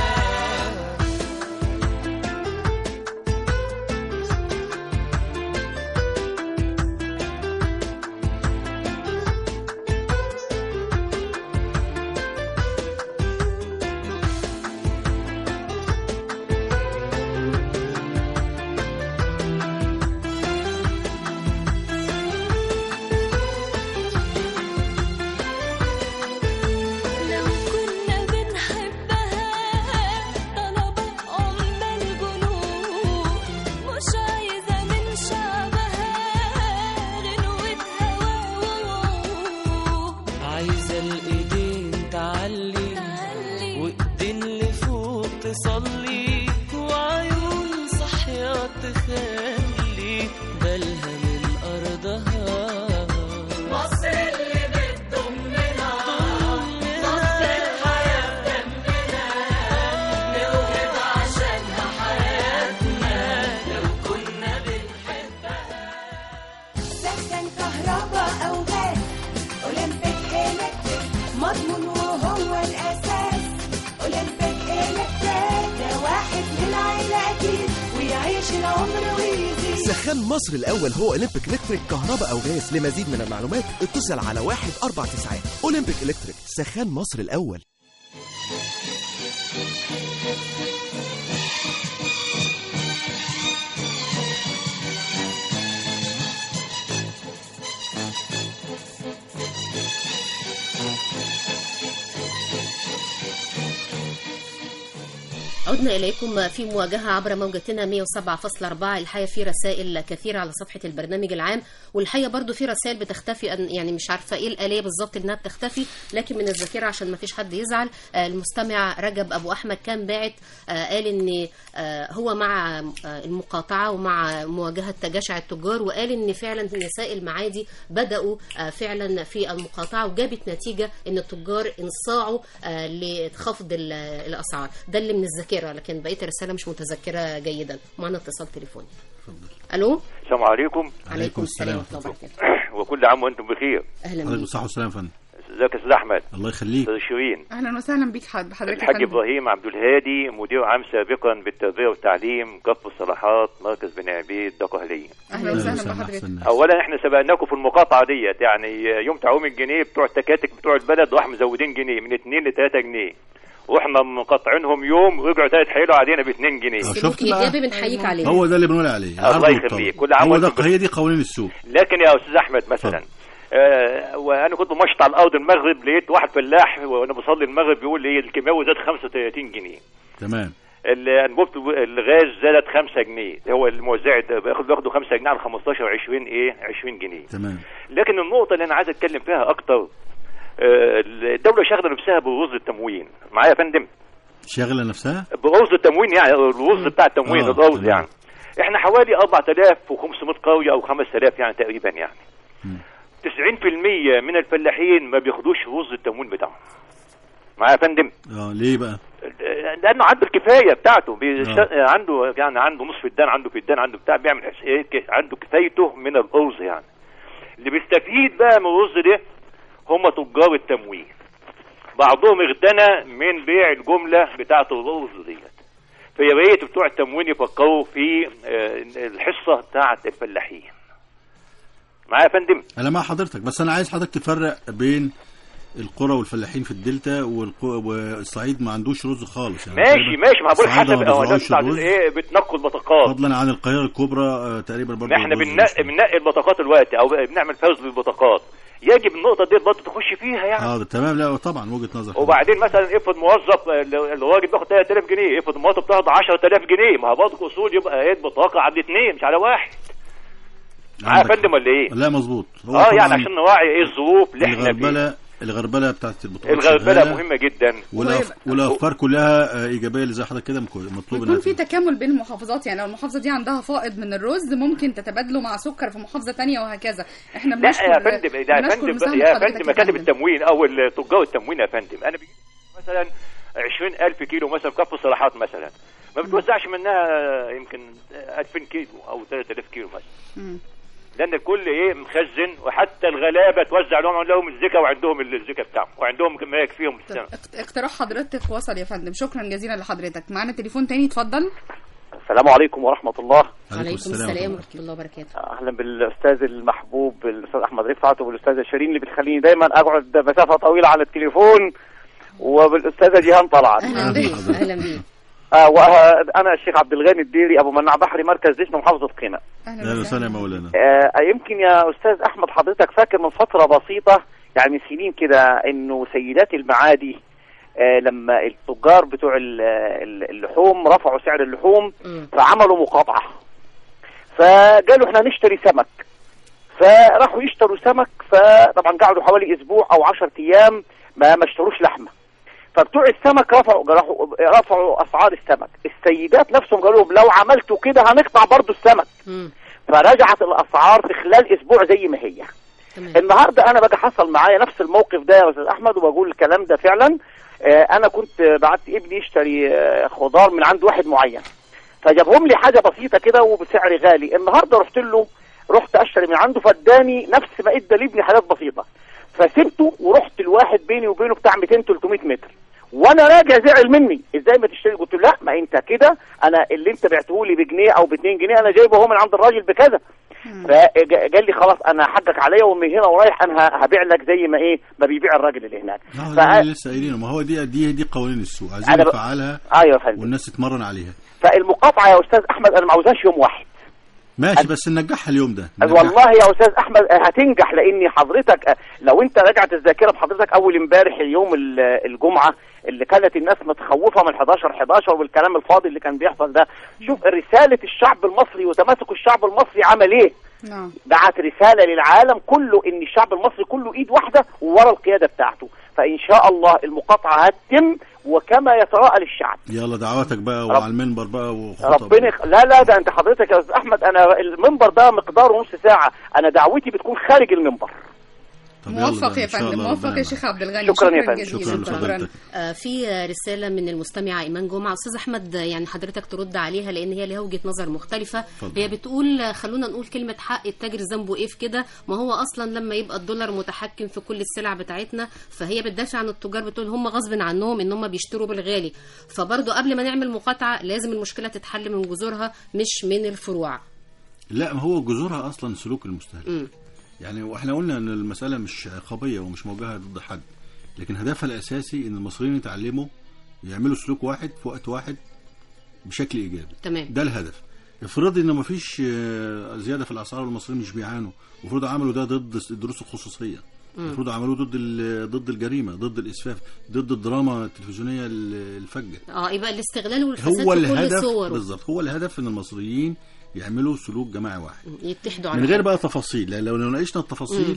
لو كنا بنحبها طلبت أم الجنود مش عايزة من شعبها غنوة هوا عايزة الإيدين تعلي وإيدين لفوق تصلي وعيون صحية تخلي بالها من أرضها مصر اللي بتضمنا نبض الحياة في دمنا نوهب عشانها حياتنا لو كنا بنحبها سخن كهرباء أو غاز أولمبيك إلكتريك مضمون وهو الأساس أولمبيك إلكتريك ده واحد من العيلة أكيد ويعيش العمر ويزيد سخان مصر الأول هو أولمبيك إلكتريك كهرباء أو غاز لمزيد من المعلومات اتصل على واحد أربع تسعات أولمبيك إلكتريك سخان مصر الأول عدنا إليكم في مواجهة عبر موجتنا 107.4 الحقيقة في رسائل كثيرة على صفحة البرنامج العام والحقيقة برضو في رسائل بتختفي أن- يعني مش عارفة إيه الآلية بالظبط إنها بتختفي لكن من الذاكرة عشان ما فيش حد يزعل آه، المستمع رجب أبو أحمد كان باعت آه، قال إن آه، هو مع آه، المقاطعة ومع مواجهة تجشع التجار وقال إن فعلا نساء المعادي بدأوا آه، فعلا في المقاطعة وجابت نتيجة إن التجار انصاعوا آه، لخفض ال- الأسعار ده اللي من الذاكرة لكن بقية الرسالة مش متذكرة جيدا معنا اتصال تليفوني ألو السلام عليكم عليكم السلام ورحمة الله وبركاته وكل عام وانتم بخير أهلا حضرتك بالصحة والسلامة يا فندم ازيك يا استاذ احمد الله يخليك استاذ شيرين اهلا وسهلا بيك حد حضرتك يا الحاج فندم. ابراهيم عبد الهادي مدير عام سابقا بالتربيه والتعليم كف الصلاحات مركز بني عبيد دقهليه اهلا وسهلا بحضرتك اولا احنا سبقناكم في المقاطعه ديت يعني يوم تعويم الجنيه بتوع التكاتك بتوع البلد راح مزودين جنيه من 2 ل 3 جنيه واحنا مقاطعينهم يوم رجعوا تالت حيلوا علينا ب 2 جنيه شفت بقى؟ إيجابي بنحييك عليه هو ده اللي بنقول عليه الله عرض يخليك. والطلب. كل عام هو ده وأنتم هي دي قوانين السوق لكن يا استاذ احمد مثلا آه وانا كنت ماشي على الارض المغرب لقيت واحد فلاح وانا بصلي المغرب بيقول لي الكيماوي زاد 35 جنيه تمام ال- انبوبه الغاز زادت 5 جنيه هو الموزع ده بياخد بياخدوا 5 جنيه على 15 و20 ايه 20 جنيه تمام لكن النقطه اللي انا عايز اتكلم فيها اكتر آه، الدوله شاغله نفسها برز التموين معايا يا فندم شاغله نفسها برز التموين يعني الرز بتاع التموين آه، الرز تمام. يعني احنا حوالي 4500 قريه او 5000 يعني تقريبا يعني 90% من الفلاحين ما بياخدوش رز التموين بتاعهم معايا يا فندم اه ليه بقى لانه عنده الكفايه بتاعته بيشت... عنده يعني عنده نصف الدان عنده في الدان عنده بتاع بيعمل حس... إيه ك- عنده كفايته من الارز يعني اللي بيستفيد بقى من الرز ده هم تجار التموين بعضهم اغتنى من بيع الجمله بتاعه الرز ديت فيا ريت بتوع التموين يفكروا في آه، الحصه بتاعه الفلاحين معايا يا فندم انا مع حضرتك بس انا عايز حضرتك تفرق بين القرى والفلاحين في الدلتا والق- والصعيد ما عندوش رز خالص يعني ماشي تقريباً ماشي ما بقول الصعايدة حسب ما الاولاد بيزرعوش بتاعت الرز. ايه بتنقوا البطاقات فضلا عن القاهره الكبرى آه، تقريبا برضه احنا الرز بننقي بننقي البطاقات الوقت او بنعمل فوز بالبطاقات يجب النقطه دي برضه تخش فيها يعني حاضر تمام لا طبعا وجهه نظر وبعدين مثلا افرض موظف آه، الراجل بياخد 3000 جنيه افرض الموظف بتاخد 10000 جنيه ما هو برضه اصول يبقى ايه البطاقه على الاثنين مش على واحد معايا يا عندك فندم ولا ايه؟ لا مظبوط هو اه يعني طبعاً عشان نراعي ايه الظروف اللي احنا فيها الغربله الغربله بتاعت البطاقات الغربله شغالة، مهمه جدا والأف- والافكار كلها آه، ايجابيه اللي زي حضرتك كده مكو- مطلوب ويكون انها في تكامل بين المحافظات يعني لو المحافظه دي عندها فائض من الرز ممكن تتبادله مع سكر في محافظه تانية وهكذا احنا لا بنشكر يا فندم يا بنشكر فندم مساهمة يا حضرتك فندم مكاتب فندم. التموين او ال- تجار التموين يا فندم انا بيجي مثلا 20000 كيلو مثلا كف صلاحات مثلا ما بتوزعش منها يمكن 2000 كيلو او 3000 كيلو مثلا مم. لان الكل ايه مخزن وحتى الغلابه توزع لهم لهم الزكاه وعندهم الزكاه بتاعهم وعندهم ما يكفيهم في السنه اقت- اقتراح حضرتك وصل يا فندم شكرا جزيلا لحضرتك معانا تليفون تاني اتفضل السلام عليكم ورحمة الله عليكم السلام ورحمه الله وبركاته أهلا بالأستاذ المحبوب الأستاذ أحمد رفعت وبالأستاذة شيرين اللي بتخليني دايما أقعد مسافة طويلة على التليفون وبالأستاذة جيهان طلعت اهلا بيك اهلا بيك آه وأنا الشيخ عبد الغني الديري أبو منع بحري مركز دشن محافظة قنا اهلا وسهلا يا مولانا آه يمكن يا أستاذ أحمد حضرتك فاكر من فترة بسيطة يعني سنين كده إنه سيدات المعادي آه لما التجار بتوع ال- ال- اللحوم رفعوا سعر اللحوم فعملوا مقاطعة فقالوا احنا نشتري سمك فراحوا يشتروا سمك فطبعا قعدوا حوالي اسبوع او 10 ايام ما ما اشتروش لحمه فبتوع السمك رفعوا راحوا رفعوا اسعار السمك السيدات نفسهم قالوا لهم لو عملتوا كده هنقطع برضو السمك فرجعت الاسعار في خلال اسبوع زي ما هي النهارده انا بقى حصل معايا نفس الموقف ده يا استاذ احمد وبقول الكلام ده فعلا آه، انا كنت بعت ابني يشتري آه، خضار من عند واحد معين فجابهم لي حاجه بسيطه كده وبسعر غالي النهارده رحت له رحت اشتري من عنده فاداني نفس ما ادى لابني حاجات بسيطه فسبته ورحت لواحد بيني وبينه بتاع 200 300 متر وانا راجع زعل مني ازاي ما تشتري قلت له لا ما انت كده انا اللي انت بعته لي بجنيه او ب 2 جنيه انا جايبه هو من عند الراجل بكذا فقال لي خلاص انا حقك عليا ومن هنا ورايح انا ه- هبيع لك زي ما ايه ما بيبيع الراجل اللي هناك اه فأ- ده اللي لسه قايلينه ما هو دي دي دي قوانين السوق عايزين أنا ب- نفعلها ايوه يا فندم والناس تتمرن عليها فالمقاطعه يا استاذ احمد انا ما عاوزهاش يوم واحد ماشي بس ننجحها اليوم ده ننجحها. والله يا استاذ احمد هتنجح لاني حضرتك لو انت رجعت الذاكره بحضرتك اول امبارح اليوم ال- الجمعه اللي كانت الناس متخوفه من 11 11 والكلام الفاضي اللي كان بيحصل ده شوف رساله الشعب المصري وتماسك الشعب المصري عمل ايه نعم بعت رساله للعالم كله ان الشعب المصري كله ايد واحده ورا القياده بتاعته فان شاء الله المقاطعه هتتم وكما يتراءى للشعب يلا دعواتك بقى وعلى المنبر بقى وخطب ربنا يخ... لا لا ده انت حضرتك يا استاذ احمد انا المنبر ده مقداره نص ساعه انا دعوتي بتكون خارج المنبر موفق يا فندم موفق يا شيخ عبد الغني شكراً يا فندم. جزيلا شكراً شكرا آه، في رسالة من المستمعة إيمان جمعة أستاذ أحمد آه، يعني حضرتك ترد عليها لأن هي لها وجهة نظر مختلفة اتفضل. هي بتقول آه، خلونا نقول كلمة حق التاجر ذنبه إيه في كده ما هو أصلا لما يبقى الدولار متحكم في كل السلع بتاعتنا فهي بتدافع عن التجار بتقول هم غصب عنهم إن هم بيشتروا بالغالي فبرضه قبل ما نعمل مقاطعة لازم المشكلة تتحل من جذورها مش من الفروع لا ما هو جذورها اصلا سلوك المستهلك مم. يعني واحنا قلنا ان المساله مش عقابيه ومش موجهه ضد حد لكن هدفها الاساسي ان المصريين يتعلموا يعملوا سلوك واحد في وقت واحد بشكل ايجابي تمام ده الهدف افرضي ان مفيش آه، زياده في الاسعار والمصريين مش بيعانوا المفروض عملوا ده ضد الدروس الخصوصيه مم. المفروض عملوه ضد ال- ضد الجريمه ضد الاسفاف ضد الدراما التلفزيونيه ال- الفجه اه يبقى الاستغلال والفساد هو في كل الهدف صوره بالظبط هو الهدف ان المصريين يعملوا سلوك جماعي واحد يتحدوا على من غير حاجة. بقى تفاصيل لأن لو ناقشنا التفاصيل مم.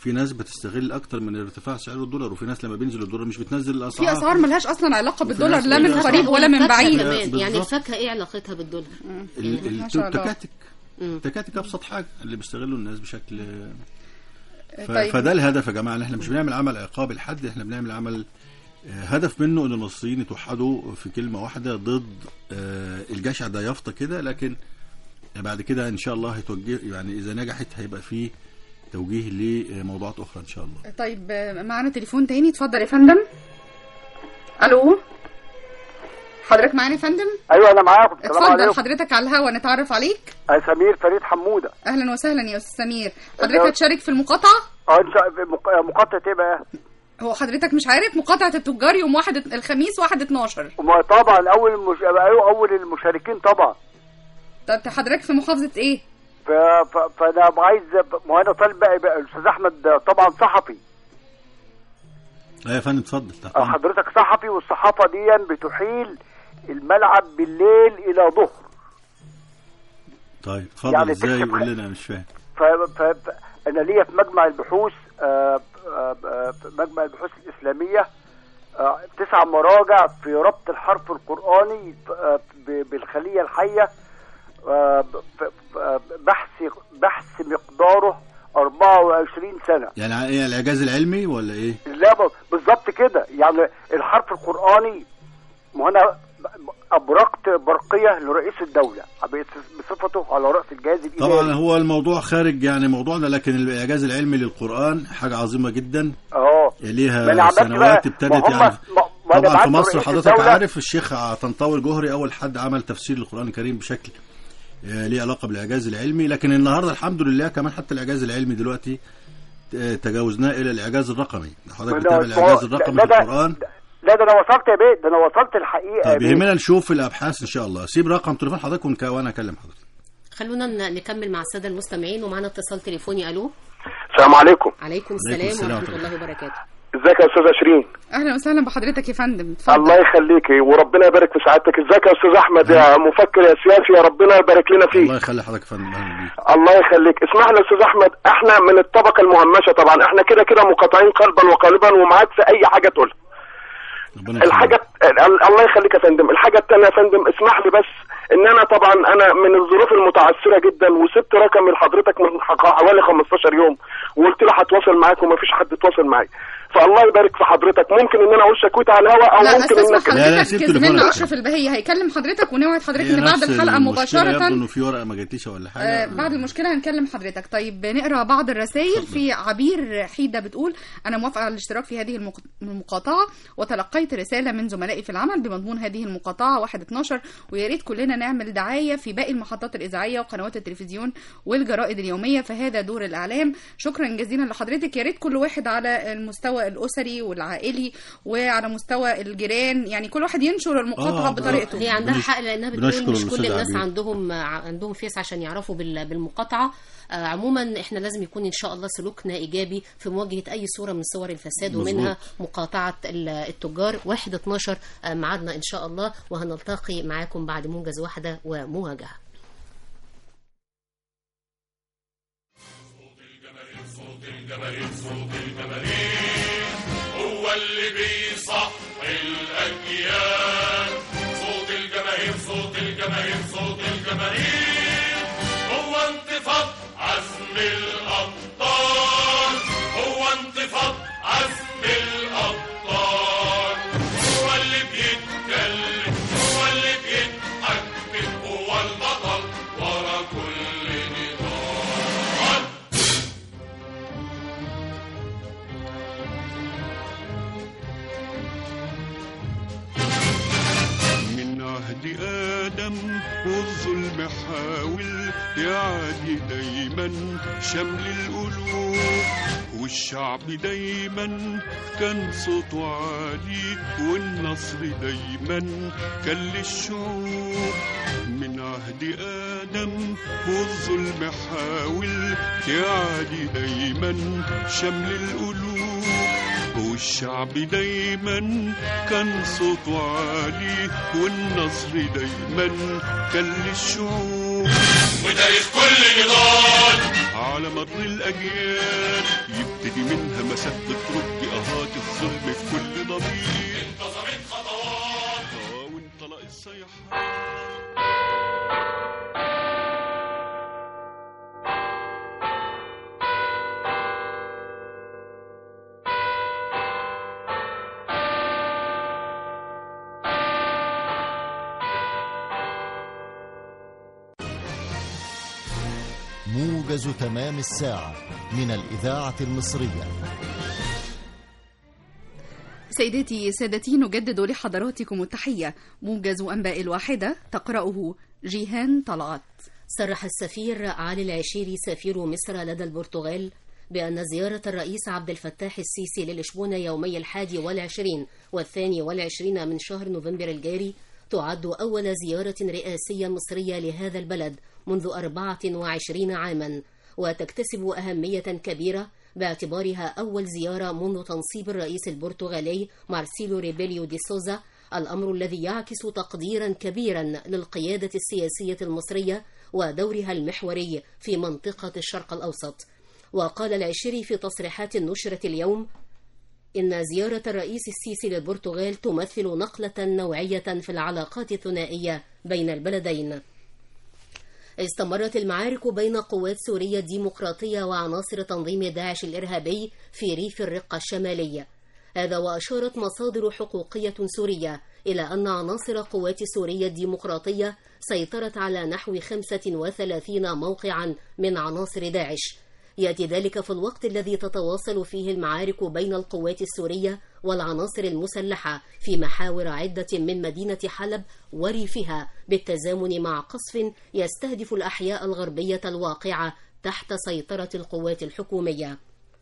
في ناس بتستغل اكتر من ارتفاع سعر الدولار وفي ناس لما بينزل الدولار مش بتنزل الاسعار في اسعار ملهاش اصلا علاقه بالدولار ناس لا من بتقول قريب ولا من والفاكهة بعيد كمان يعني بالظبط. الفاكهه ايه علاقتها بالدولار ال- ال- ما شاء الله. التكاتك التكاتك ابسط حاجه اللي بيستغلوا الناس بشكل ف... طيب. فده الهدف يا جماعه ان احنا مش بنعمل عمل عقاب لحد احنا بنعمل عمل آه، هدف منه ان المصريين يتوحدوا في كلمه واحده ضد آه، الجشع ده يافطه كده لكن بعد كده ان شاء الله هيتوجه يعني اذا نجحت هيبقى فيه توجيه لموضوعات اخرى ان شاء الله طيب آه، معانا تليفون تاني اتفضل يا فندم الو حضرتك معانا يا فندم ايوه انا معاكم السلام اتفضل عليكم حضرتك على الهوا نتعرف عليك انا سمير فريد حموده اهلا وسهلا يا استاذ سمير أهلا. حضرتك هتشارك في المقاطعه اه إن شاء- مق- مقاطعه ايه بقى؟ هو حضرتك مش عارف مقاطعه التجار يوم واحد الخميس واحد 12 وما طبعا اول المش... أيوة، اول المشاركين طبعا طب حضرتك في محافظه ايه ف... ف... فانا عايز ما هو انا طالب بقى, بقى الاستاذ احمد طبعا صحفي اه يا فندم اتفضل تحت آه، حضرتك صحفي والصحافه دي بتحيل الملعب بالليل الى ظهر طيب اتفضل يعني ازاي تكتب قول لنا مش فاهم ف... ف... ف... انا ليا في مجمع البحوث آه، آه، آه، في مجمع البحوث الاسلاميه آه، تسع مراجع في ربط الحرف القراني آه، ب- بالخليه الحيه آه، ب- ف- آه، بحث بحث مقداره 24 سنه يعني ايه الاعجاز العلمي ولا ايه لا ب- بالظبط كده يعني الحرف القرآني ما انا ب- ابرقت برقية لرئيس الدولة بصفته على رأس الجهاز الإداري طبعا هو الموضوع خارج يعني موضوعنا لكن الاعجاز العلمي للقران حاجه عظيمه جدا اه ما ليها أنا عملت سنوات بقى- ابتدت ما هم- يعني ما- ما أنا طبعا في بعت مصر رئيس حضرتك الدولة- عارف الشيخ طنطاوي الجهري اول حد عمل تفسير للقران الكريم بشكل آه، ليه علاقه بالاعجاز العلمي لكن النهارده الحمد لله كمان حتى الاعجاز العلمي دلوقتي آه، تجاوزناه الى الاعجاز الرقمي حضرتك ما بتعمل ده- الاعجاز لا- الرقمي لا في ده- القران لا ده انا وصلت يا بيه ده انا وصلت الحقيقة يا طب بيه. يهمنا نشوف الابحاث ان شاء الله سيب رقم تليفون حضرتك ونك- وانا اكلم حضرتك خلونا ن- نكمل مع الساده المستمعين ومعانا اتصال تليفوني الو السلام عليكم عليكم السلام السلام ورحمه ورحمة الله وبركاته ازيك يا استاذه شيرين اهلا وسهلا بحضرتك يا فندم اتفضل الله يخليكي وربنا يبارك في سعادتك ازيك يا استاذ احمد يا مفكر يا سياسي يا ربنا يبارك لنا فيه الله يخلي حضرتك يا فندم اهلا بيك الله يخليك اسمح لي يا استاذ احمد احنا من الطبقه المهمشه طبعا احنا كده كده مقاطعين قلبا وقالبا ومعاك في اي حاجه تقولها ربنا الحاجه ال- الله يخليك يا فندم الحاجه الثانيه يا فندم اسمح لي بس ان انا طبعا انا من الظروف المتعثره جدا وسبت رقمي لحضرتك من ح- حوالي 15 يوم وقلت له هتواصل معاك ومفيش حد اتواصل معايا فالله يبارك في حضرتك ممكن ان انا اقول شكوتي على الهواء او لا ممكن استاذ انك حضرتك زميلنا اشرف البهي هيكلم حضرتك ونوعد حضرتك هي ان بعد نفس الحلقه المشكلة يبدو مباشره انه في ورقه ما جاتليش ولا حاجه آه، بعد المشكلة هنكلم حضرتك طيب نقرا بعض الرسائل في عبير حيدة بتقول أنا موافقة على الاشتراك في هذه المق- المقاطعة وتلقيت رسالة من زملائي في العمل بمضمون هذه المقاطعة 1 12 ويا ريت كلنا نعمل دعاية في باقي المحطات الإذاعية وقنوات التلفزيون والجرائد اليومية فهذا دور الإعلام شكرا جزيلا لحضرتك يا ريت كل واحد على المستوى الأسري والعائلي وعلى مستوى الجيران يعني كل واحد ينشر المقاطعة آه، بطريقته هي عندها حق لانها بتقول بنشكر مش كل الأستاذ الناس عبير. عندهم عندهم فيس عشان يعرفوا بال- بالمقاطعه آه، عموما احنا لازم يكون ان شاء الله سلوكنا ايجابي في مواجهه اي صوره من صور الفساد مظبوط. ومنها مقاطعه ال- التجار 1 12 آه، ميعادنا ان شاء الله وهنلتقي معاكم بعد موجز واحده ومواجهه الجماهير صوت الجماهير هو اللي بيصحي الأجيال صوت الجماهير صوت الجماهير صوت الجماهير هو انتفاض عزم الأبطال هو انتفاض عزم الأبطال هو اللي بيتكلم هو اللي بيتحكم هو البطل ورا كل نضال من عهد آدم والظلم حاول يعادي دايما شمل القلوب والشعب دايما كان صوته عالي والنصر دايما كان للشعوب من عهد آدم والظلم حاول يعادي دايما شمل القلوب والشعب دايما كان صوته عالي والنصر دايما كان للشعوب وتاريخ كل نضال على مر الأجيال يبتدي منها مسافة ترد أهات الظلم في كل ضمير انتظمت خطوات آه وانطلق الصيحة موجز تمام الساعة من الإذاعة المصرية سيداتي سادتي نجدد لحضراتكم التحية موجز أنباء الواحدة تقرأه جيهان طلعت صرح السفير علي العشيري سفير مصر لدى البرتغال بأن زيارة الرئيس عبد الفتاح السيسي للشبونة يومي الحادي والعشرين والثاني والعشرين من شهر نوفمبر الجاري تعد أول زيارة رئاسية مصرية لهذا البلد منذ 24 عاما وتكتسب أهمية كبيرة باعتبارها أول زيارة منذ تنصيب الرئيس البرتغالي مارسيلو ريبيليو دي سوزا الأمر الذي يعكس تقديرا كبيرا للقيادة السياسية المصرية ودورها المحوري في منطقة الشرق الأوسط وقال العشري في تصريحات نشرت اليوم إن زيارة الرئيس السيسي للبرتغال تمثل نقلة نوعية في العلاقات الثنائية بين البلدين استمرت المعارك بين قوات سوريا الديمقراطية وعناصر تنظيم داعش الإرهابي في ريف الرقة الشمالية هذا وأشارت مصادر حقوقية سورية إلى أن عناصر قوات سوريا الديمقراطية سيطرت على نحو 35 موقعا من عناصر داعش يأتي ذلك في الوقت الذي تتواصل فيه المعارك بين القوات السورية والعناصر المسلحة في محاور عدة من مدينة حلب وريفها بالتزامن مع قصف يستهدف الأحياء الغربية الواقعة تحت سيطرة القوات الحكومية.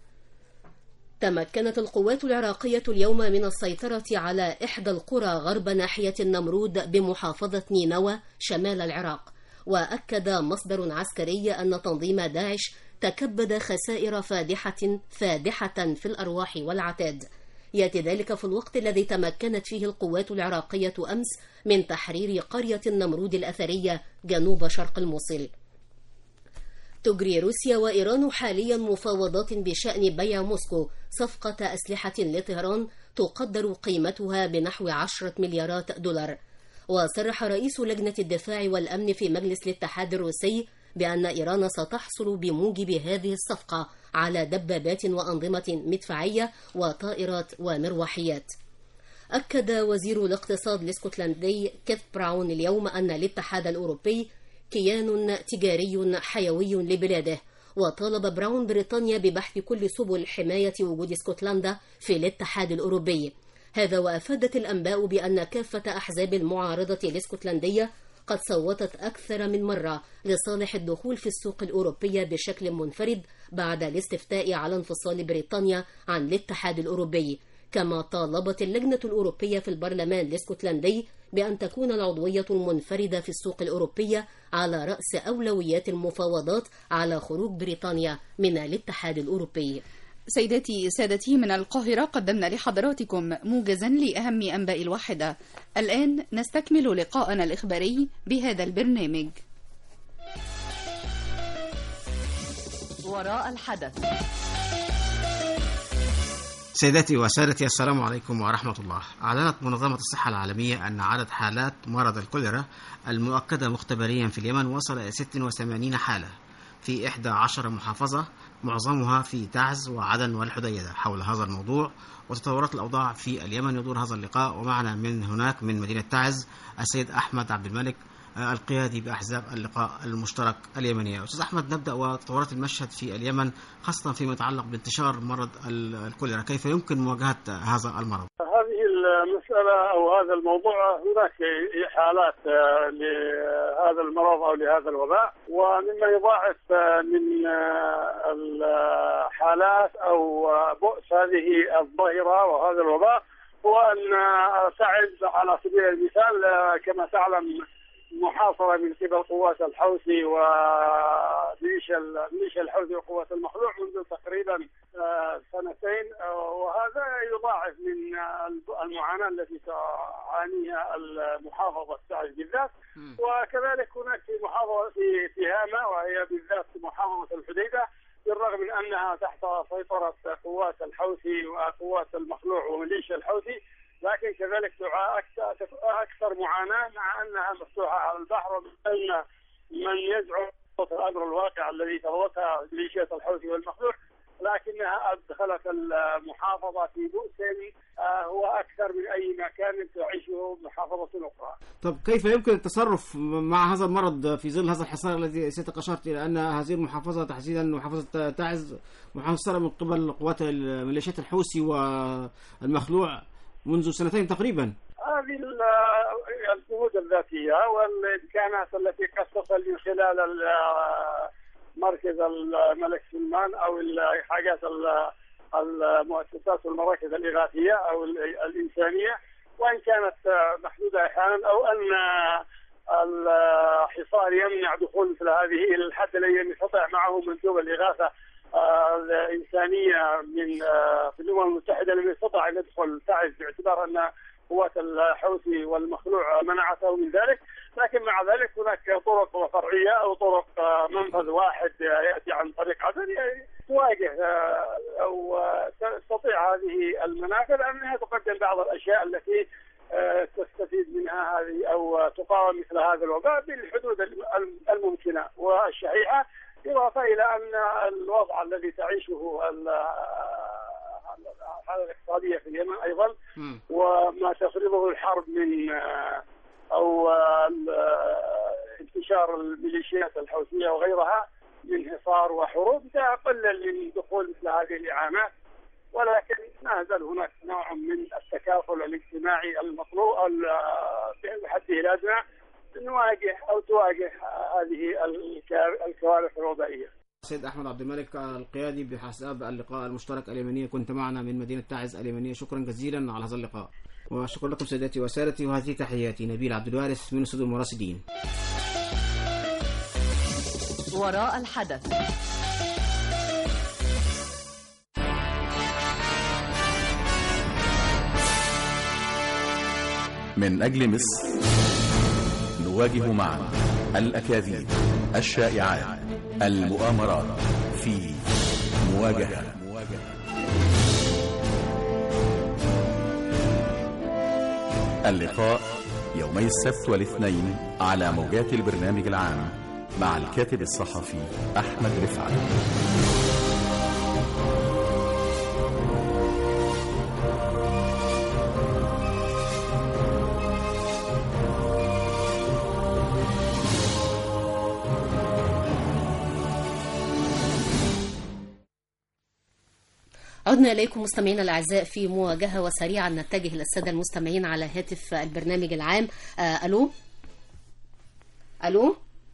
تمكنت القوات العراقية اليوم من السيطرة على إحدى القرى غرب ناحية النمرود بمحافظة نينوى شمال العراق وأكد مصدر عسكري أن تنظيم داعش تكبد خسائر فادحة فادحة في الأرواح والعتاد يأتي ذلك في الوقت الذي تمكنت فيه القوات العراقية أمس من تحرير قرية النمرود الأثرية جنوب شرق الموصل تجري روسيا وإيران حاليا مفاوضات بشأن بيع موسكو صفقة أسلحة لطهران تقدر قيمتها بنحو عشرة مليارات دولار وصرح رئيس لجنة الدفاع والأمن في مجلس الاتحاد الروسي بأن إيران ستحصل بموجب هذه الصفقة على دبابات وأنظمة مدفعية وطائرات ومروحيات أكد وزير الاقتصاد الاسكتلندي كيث براون اليوم أن الاتحاد الأوروبي كيان تجاري حيوي لبلاده وطالب براون بريطانيا ببحث كل سبل حماية وجود اسكتلندا في الاتحاد الأوروبي هذا وأفادت الأنباء بأن كافة أحزاب المعارضة الاسكتلندية قد صوتت أكثر من مرة لصالح الدخول في السوق الأوروبية بشكل منفرد بعد الاستفتاء على انفصال بريطانيا عن الاتحاد الأوروبي كما طالبت اللجنة الأوروبية في البرلمان الاسكتلندي بأن تكون العضوية المنفردة في السوق الأوروبية على رأس أولويات المفاوضات على خروج بريطانيا من الاتحاد الأوروبي سيداتي سادتي من القاهرة قدمنا لحضراتكم موجزا لأهم أنباء الواحدة الآن نستكمل لقاءنا الإخباري بهذا البرنامج وراء الحدث سيداتي وسادتي السلام عليكم ورحمة الله أعلنت منظمة الصحة العالمية أن عدد حالات مرض الكوليرا المؤكدة مختبريا في اليمن وصل إلى 86 حالة في 11 محافظة معظمها في تعز وعدن والحديدة حول هذا الموضوع وتطورات الأوضاع في اليمن يدور هذا اللقاء ومعنا من هناك من مدينة تعز السيد أحمد عبد الملك آه، القيادي بأحزاب اللقاء المشترك اليمنية أستاذ أحمد نبدأ وتطورات المشهد في اليمن خاصة فيما يتعلق بانتشار مرض ال- الكوليرا كيف يمكن مواجهة هذا المرض هذه المسألة أو هذا الموضوع هناك حالات آه، لهذا المرض أو لهذا الوباء ومما يضاعف آه، من آه، الحالات أو آه، بؤس هذه الظاهرة وهذا الوباء هو أن آه، تعز على سبيل المثال آه، كما تعلم محاصرة من قبل قوات الحوثي وميليشيا ميليشيا الحوثي وقوات المخلوع منذ تقريبا آه، سنتين آه، وهذا يضاعف من آه، المعاناة التي تعانيها المحافظة تعز بالذات وكذلك هناك في محافظه في تهامه وهي بالذات محافظه الحديده بالرغم من انها تحت سيطره قوات الحوثي وقوات المخلوع وميليشيا الحوثي لكن كذلك دعاء اكثر اكثر معاناه مع انها مفتوحه على البحر وان من يزعم الامر الواقع الذي تروتها ميليشيا الحوثي والمخلوع لكنها ادخلت المحافظه في بؤس آه، هو اكثر من اي مكان تعيشه محافظه اخرى. طب كيف يمكن التصرف مع هذا المرض في ظل هذا الحصار الذي سيادتك اشرت الى ان هذه المحافظه تحديدا محافظه تعز محاصره من قبل قوات ميليشيات الحوثي والمخلوع منذ سنتين تقريبا. هذه ال- الجهود الذاتيه والامكانات التي قد تصل من خلال ال- مركز الملك سلمان او الحاجات ال- المؤسسات والمراكز الاغاثيه او ال- الانسانيه وان كانت محدوده احيانا او ان الحصار يمنع دخول مثل هذه الى الحد الذي يستطيع معه مندوب الاغاثه آه، الانسانيه من آه، في الامم المتحده لم يستطع ان يدخل تعز باعتبار ان قوات الحوثي والمخلوع منعته من ذلك لكن مع ذلك هناك طرق فرعيه او طرق آه، منفذ واحد آه، ياتي عن طريق عدن يعني تواجه آه، او آه، تستطيع هذه المنافذ انها تقدم بعض الاشياء التي آه، تستفيد منها هذه او آه، تقاوم مثل هذا الوباء بالحدود الم- الممكنه والشحيحه اضافه الى ان الوضع الذي تعيشه ال- الحاله الاقتصاديه في اليمن ايضا وما تفرضه الحرب من آه، او آه، ال- آه، انتشار الميليشيات الحوثيه وغيرها من حصار وحروب تقلل من دخول مثل هذه الاعانات ولكن ما زال هناك نوع من التكافل الاجتماعي المطلوب ال- آه، بحده الادنى نواجه او تواجه هذه الكار- الكوارث الوبائيه. سيد احمد عبد الملك القيادي بحساب اللقاء المشترك اليمني كنت معنا من مدينه تعز اليمنيه شكرا جزيلا على هذا اللقاء وشكرا لكم سيداتي وسادتي وهذه تحياتي نبيل عبد الوارث من استوديو المراسلين وراء الحدث من أجل مصر نواجه معا الأكاذيب الشائعات المؤامرات في مواجهة اللقاء يومي السبت والاثنين على موجات البرنامج العام مع الكاتب الصحفي أحمد رفعت عدنا إليكم مستمعينا الأعزاء في مواجهة وسريعا نتجه للسادة المستمعين على هاتف البرنامج العام آه ألو ألو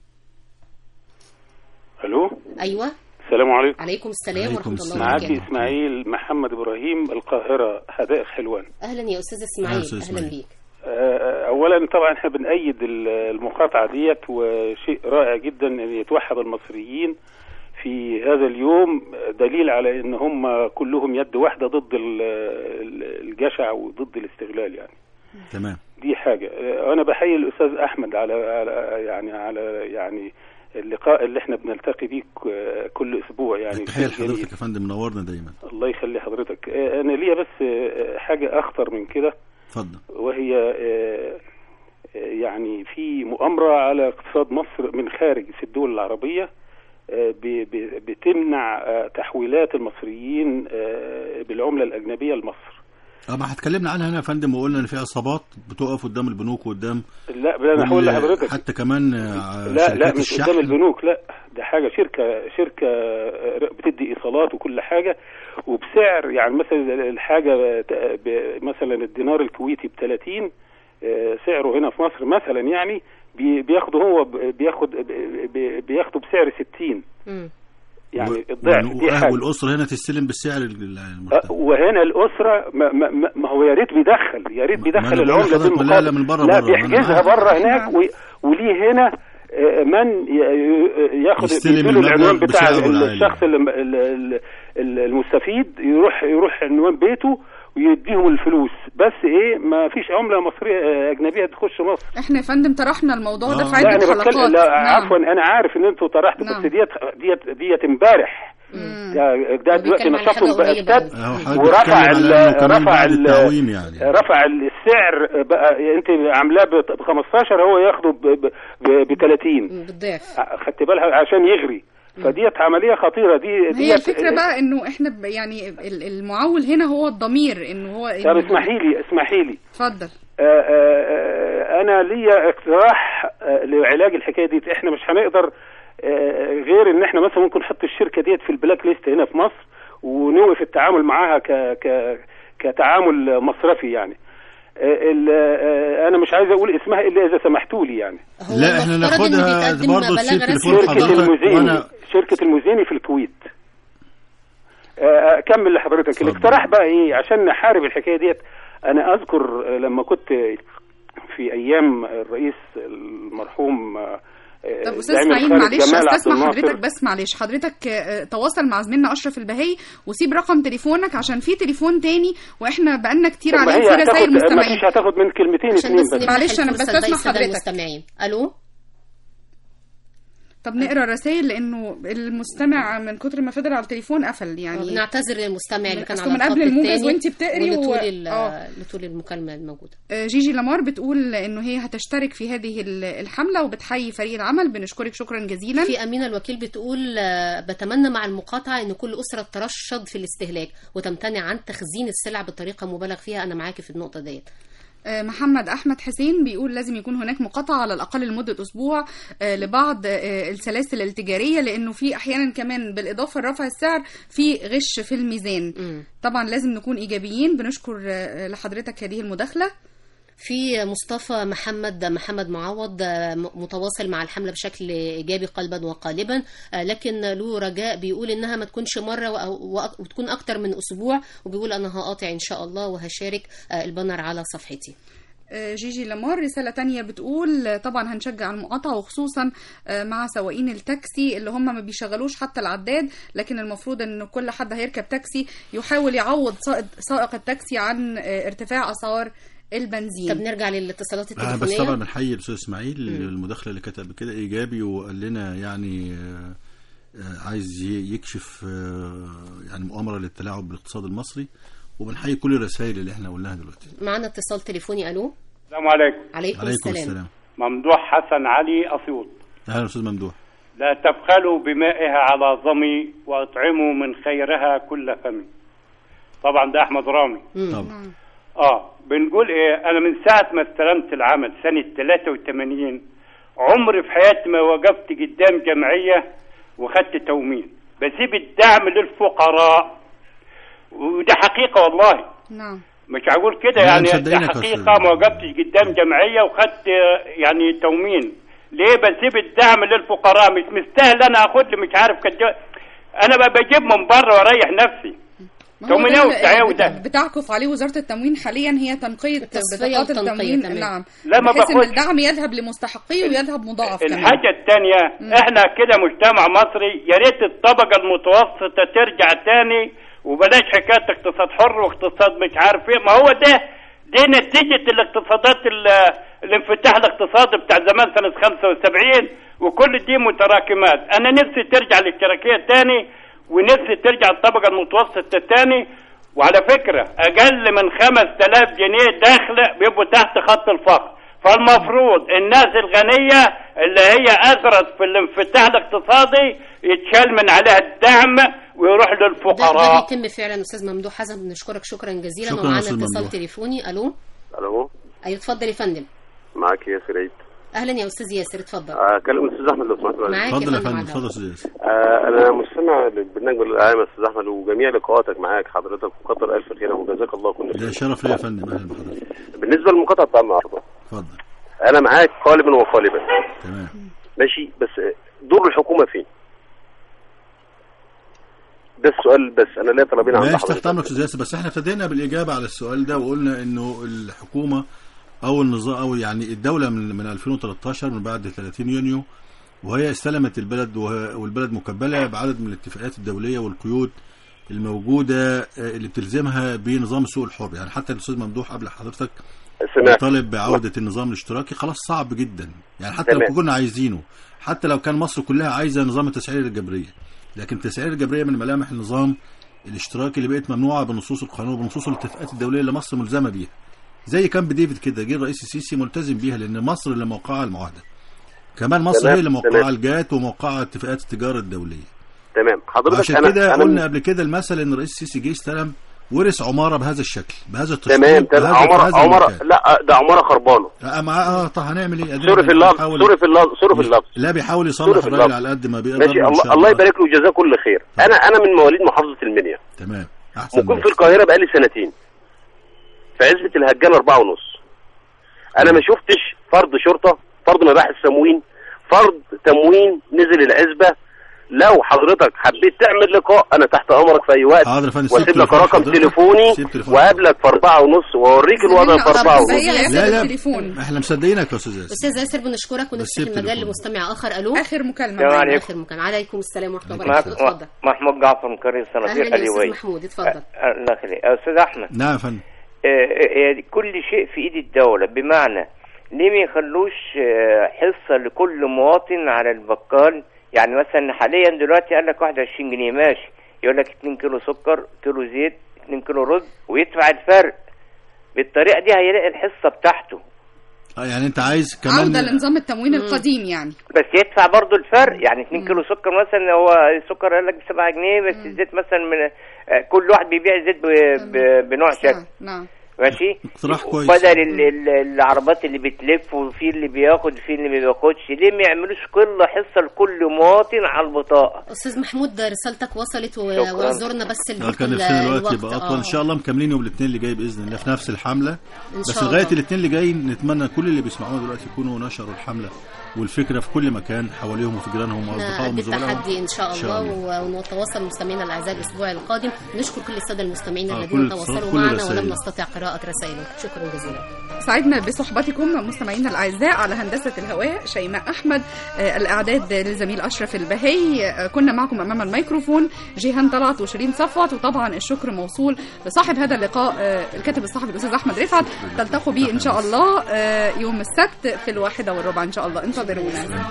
الو أيوة السلام عليكم عليكم السلام ورحمة الله معاكي وبركاته اسماعيل محمد ابراهيم القاهره حدائق حلوان أهلا يا أستاذ إسماعيل أهلا بيك آه، اولا طبعا احنا بنأيد ال- المقاطعه ديت وشيء رائع جدا ان يتوحد المصريين في هذا اليوم دليل على ان هم كلهم يد واحده ضد ال- ال- الجشع وضد الاستغلال يعني تمام دي حاجه آه، انا بحيي الاستاذ احمد على على يعني على يعني اللقاء اللي احنا بنلتقي بيه ك- كل اسبوع يعني تحية جميل. لحضرتك يا فندم منورنا دايما الله يخلي حضرتك آه، انا ليا بس آه، حاجه اخطر من كده اتفضل وهي آه، آه، يعني في مؤامره على اقتصاد مصر من خارج في الدول العربيه آه، ب- ب- بتمنع آه، تحويلات المصريين آه، بالعمله الاجنبيه لمصر اه ما هتكلمنا عنها هنا يا فندم وقلنا ان في عصابات بتقف قدام البنوك وقدام لا انا هقول كل- لحضرتك حتى كمان آه، لا لا شركات مش الشحن. قدام البنوك لا ده حاجه شركه شركه آه، بتدي ايصالات وكل حاجه وبسعر يعني مثلا الحاجه ت- ب- مثلا الدينار الكويتي ب 30 آه، سعره هنا في مصر مثلا يعني بي- بياخده هو ب- بياخد ب- ب- بياخده بسعر 60 يعني الضعف دي و- حاجه والاسره هنا تستلم بالسعر ال- آه، وهنا الاسره ما, ما, ما- ما هو يا ريت بيدخل يا ريت ما بيدخل أنا بقول العمله لحضرتك دي لا- لا من بره لا بره، بيحجزها أنا عارف. بره هناك و- وليه هنا آه، من ي- ي- ياخد يستلم بيديله المبلغ العنوان بتاع بسعره ال- العالي. الشخص اللي- ال- ال- ال- المستفيد يروح يروح عنوان بيته ويديهم الفلوس بس ايه ما فيش عمله مصريه آه، اجنبيه تخش مصر احنا يا فندم طرحنا الموضوع ده في لا عدة انا بتكلم حلقات لا نعم. عفوا انا عارف ان انتوا طرحتوا نعم. بس ديت ديت ديت امبارح ده ده دلوقتي بيتكلم على نشاطهم حاجة بقى قريبة اشتد أهو حضرتك ورفع بتتكلم على ال- إنه كمان رفع بعد ال- التعويم يعني. رفع السعر بقى انت عاملاه ب 15 هو ياخده ب 30 بالضعف خدت بالها عشان يغري فديت عمليه خطيره دي هي ديت الفكرة بقى انه احنا ب- يعني ال- المعول هنا هو الضمير انه هو طب إنه- اسمحي لي اسمحي لي اتفضل آه، آه، آه، انا ليا اقتراح آه، لعلاج الحكايه دي احنا مش هنقدر آه، غير ان احنا مثلا ممكن نحط الشركه ديت في البلاك ليست هنا في مصر ونوقف التعامل معاها ك ك كتعامل مصرفي يعني آه، ال- آه، انا مش عايز اقول اسمها الا اذا سمحتوا لي يعني لا احنا المفترض إن ناخدها بيتقدم برضه بلاغ تسيب رسمي. تليفون شركه حضرتك الموزيني وانا شركه الموزيني في الكويت آه، اكمل لحضرتك الاقتراح بقى ايه عشان نحارب الحكايه ديت انا اذكر آه، لما كنت في ايام الرئيس المرحوم آه، طب استاذ زعيم اسماعيل الخالد معلش جمال عبد استسمع الناصر. حضرتك بس معلش حضرتك آه، تواصل مع زميلنا اشرف البهي وسيب رقم تليفونك عشان في تليفون تاني واحنا بقالنا كتير طب ما عليه هي في رسائل هتاخد- ما مستمعين فيش هتاخد من كلمتين عشان اتنين بس بس نمنح معلش أنا الفرصة بس أسمع للسادة حضرتك. المستمعين الو طب نقرا الرسائل لانه المستمع من كتر ما فضل على التليفون قفل يعني نعتذر للمستمع اللي كان أصله على من الخط قبل الموجز التاني وانتي بتقري و- ولطول ال- آه. لطول المكالمه الموجوده آه، جيجي لامار بتقول انه هي هتشترك في هذه ال- الحمله وبتحيي فريق العمل بنشكرك شكرا جزيلا في أمينة الوكيل بتقول آه، بتمنى مع المقاطعة أن كل أسرة ترشد في الاستهلاك وتمتنع عن تخزين السلع بطريقة مبالغ فيها أنا معاكي في النقطة ديت آه، محمد احمد حسين بيقول لازم يكون هناك مقاطعه على الاقل لمده اسبوع آه، لبعض آه، السلاسل التجاريه لانه في احيانا كمان بالاضافه لرفع السعر في غش في الميزان طبعا لازم نكون ايجابيين بنشكر آه، لحضرتك هذه المداخله في مصطفى محمد محمد معوض آه، م- متواصل مع الحملة بشكل إيجابي قلبا وقالبا آه، لكن له رجاء بيقول إنها ما تكونش مرة وأ- وأ- وتكون أكتر من أسبوع وبيقول أنا هقاطع إن شاء الله وهشارك آه، البانر على صفحتي آه، جيجي لامار رسالة تانية بتقول آه، طبعا هنشجع المقاطعة وخصوصا آه، مع سواقين التاكسي اللي هم ما بيشغلوش حتى العداد لكن المفروض ان كل حد هيركب تاكسي يحاول يعوض سائق- سائق التاكسي عن آه، ارتفاع اسعار البنزين طب نرجع للاتصالات آه بس التليفونية طبعا بنحيي الاستاذ اسماعيل المداخله اللي كانت قبل كده ايجابي وقال لنا يعني آه، آه، عايز ي- يكشف آه، يعني مؤامره للتلاعب بالاقتصاد المصري وبنحيي كل الرسائل اللي احنا قلناها دلوقتي معنا اتصال تليفوني ألو السلام عليكم عليكم, عليكم السلام. السلام ممدوح حسن علي أسيوط اهلا استاذ ممدوح لا تبخلوا بمائها على ظمي وأطعموا من خيرها كل فم طبعا ده أحمد رامي طبعا اه بنقول ايه انا من ساعة ما استلمت العمل سنة 83 عمري في حياتي ما وقفت قدام جمعية وخدت تومين بسيب الدعم للفقراء وده حقيقة والله نعم مش هقول كده لا، يعني ده مصدقينك يا حقيقة أستاذ. ما وقفتش قدام جمعية وخدت آه، يعني تومين ليه بسيب الدعم للفقراء مش مستاهل انا اخد لي مش عارف كد انا بقى بجيب من بره واريح نفسي ما هو تومين ده ايه اللي وبتاع وده بت- بتعكف عليه وزارة التموين حاليا هي تنقية التصفية بطاقات والتنقية، التموين تمام. نعم لا، ما بحيث ان باخدش. الدعم يذهب لمستحقيه ويذهب مضاعف كمان الحاجة الثانية احنا كده مجتمع مصري يا ريت الطبقة المتوسطة ترجع تاني وبلاش حكاية اقتصاد حر واقتصاد مش عارف ايه ما هو ده دي نتيجة الاقتصادات ال- الانفتاح الاقتصادي بتاع زمان سنة 75 وكل دي متراكمات انا نفسي ترجع الاشتراكية تاني ونفسي ترجع الطبقة المتوسطة تاني وعلى فكرة اقل من 5000 جنيه دخل بيبقوا تحت خط الفقر فالمفروض الناس الغنية اللي هي أثرت في الانفتاح الاقتصادي يتشال من عليها الدعم ويروح ده, ده للفقراء بيتم فعلا أستاذ ممدوح حسن بنشكرك شكرا جزيلا شكراً ومعنا أستاذ اتصال ممدوح. تليفوني ألو الو أيوة اتفضل يا فندم معاك ياسر عيد أهلا يا أستاذ ياسر اتفضل آه، اكلم الاستاذ احمد لو سمحت بعد معاك إذنك. يا اتفضل يا فندم فندم على اتفضل يا استاذ ياسر آه، انا مستمع للبرنامج العام يا استاذ احمد وجميع لقاءاتك معاك حضرتك وكتر الف خير وجزاك الله كل ده خير شرف ليا يا فندم اهلا بحضرتك بالنسبه للمقاطعه بتاع النهارده اتفضل انا معاك قالبا وقالبا تمام ماشي بس دور الحكومه فين؟ ده السؤال بس انا ليا طلبين عند ماشي حضرتك تحت امرك يا استاذ ياسر بس احنا ابتدينا بالاجابه على السؤال ده وقلنا انه الحكومه او النظام او يعني الدوله من من 2013 من بعد 30 يونيو وهي استلمت البلد وه- والبلد مكبله بعدد من الاتفاقات الدوليه والقيود الموجوده آه، اللي بتلزمها بنظام سوق الحر يعني حتى الاستاذ ممدوح قبل حضرتك سمعت. طالب بعوده النظام الاشتراكي خلاص صعب جدا يعني حتى لو تمام. كنا عايزينه حتى لو كان مصر كلها عايزه نظام التسعير الجبريه لكن التسعير الجبريه من ملامح النظام الاشتراكي اللي بقت ممنوعه بنصوص القانون وبنصوص الاتفاقات الدوليه اللي مصر ملزمه بيها زي كامب ديفيد كده جه الرئيس السيسي ملتزم بيها لان مصر اللي موقعه المعاهده كمان مصر تمام، هي اللي موقعه تمام. الجات وموقعه اتفاقات التجاره الدوليه تمام حضرتك عشان انا كده انا قلنا قبل كده المثل ان الرئيس السيسي جه استلم ورث عماره بهذا الشكل بهذا التصنيف تمام تمام بهذا- عمره بهذا عمره المكان. لا ده عمره خربانه اه مع اه طب هنعمل ايه؟ أدينا سوري في اللفظ بنحاول- سوري في اللفظ سوري في اللفظ لا بيحاول سوري يصلح في الراجل اللفظ. على قد ما بيقدر ماشي وإن الله شاء الله يبارك له جزاه كل خير انا انا من مواليد محافظه المنيا تمام احسن مقيم في القاهره بقالي سنتين في عزبه الهجان أربعة ونص انا ما شفتش فرد شرطه فرد مباحث تموين فرد تموين نزل العزبه لو حضرتك حبيت تعمل لقاء انا تحت امرك في اي وقت حاضر يا فندم، سيب واسيب لك تليفون رقم حضرتك. تليفوني سيب تليفون. وقابلك في أربعة ونص واوريك الوضع في أربعة ونص لا لا احنا مصدقينك يا استاذ ياسر استاذ ياسر بنشكرك ونفتح سيب المجال تليفون. لمستمع اخر الو اخر مكالمه السلام معانا. عليكم. اخر مكالمه عليكم السلام ورحمه الله معك وبركاته اتفضل محمود جعفر من قرية اهلا صناديق يا استاذ علوية محمود اتفضل الله يخليك يا استاذ احمد نعم يا فندم آه، آه، كل شيء في ايد الدولة بمعنى ليه ما يخلوش آه، حصة لكل مواطن على البقال يعني مثلا حاليا دلوقتي قال لك 21 جنيه ماشي يقول لك 2 كيلو سكر كيلو زيت 2 كيلو رز ويدفع الفرق بالطريقة دي هيلاقي الحصة بتاعته اه يعني انت عايز عوده كمان لنظام التموين القديم يعني بس يدفع برضه الفرق يعني 2 كيلو سكر مثلا هو السكر قال لك ب 7 جنيه بس الزيت مثلا من آه، كل واحد بيبيع زيت ب- ب- بنوع شكل نعم ماشي اقتراح كويس بدل ال- ال- العربات اللي بتلف وفي اللي بياخد في اللي ما بياخدش ليه ما يعملوش كل حصه لكل مواطن على البطاقه استاذ محمود رسالتك وصلت و- شكراً. واعذرنا بس اه لضيق كان ال- نفسنا الوقت الوقت يبقى اطول آه. ان شاء الله مكملين يوم الاثنين اللي جاي باذن الله في نفس الحمله إن بس شاء لغايه الله. الاثنين اللي جاي نتمنى كل اللي بيسمعونا دلوقتي يكونوا نشروا الحمله والفكره في كل مكان حواليهم وفي جيرانهم احنا واصدقائهم قد وزملائهم التحدي ان شاء إن شاء الله و- ونتواصل مستمعينا الاعزاء الاسبوع القادم نشكر كل الساده المستمعين آه، الذين كل اتصال، تواصلوا كل معنا رسائل. ولم نستطع قراءه رسائلهم شكرا جزيلا سعدنا بصحبتكم مستمعينا الاعزاء على هندسه الهواء شيماء احمد آه، الاعداد للزميل اشرف البهي آه، كنا معكم امام الميكروفون جيهان طلعت وشيرين صفوت وطبعا الشكر موصول لصاحب هذا اللقاء آه، الكاتب الصحفي الاستاذ احمد رفعت تلتقوا به ان شاء الله آه، يوم السبت في الواحده والربع ان شاء الله انتظرونا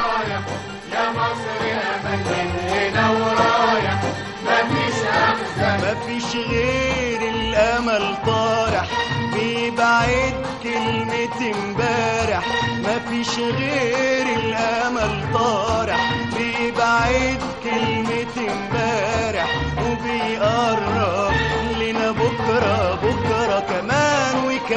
يا مصر يا مدينة ورايح مفيش أحسن مفيش غير الامل طارح بيبعد كلمة امبارح مفيش غير الامل طارح بيبعد كلمة امبارح وبيقرب لنا بكرة بكرة كمان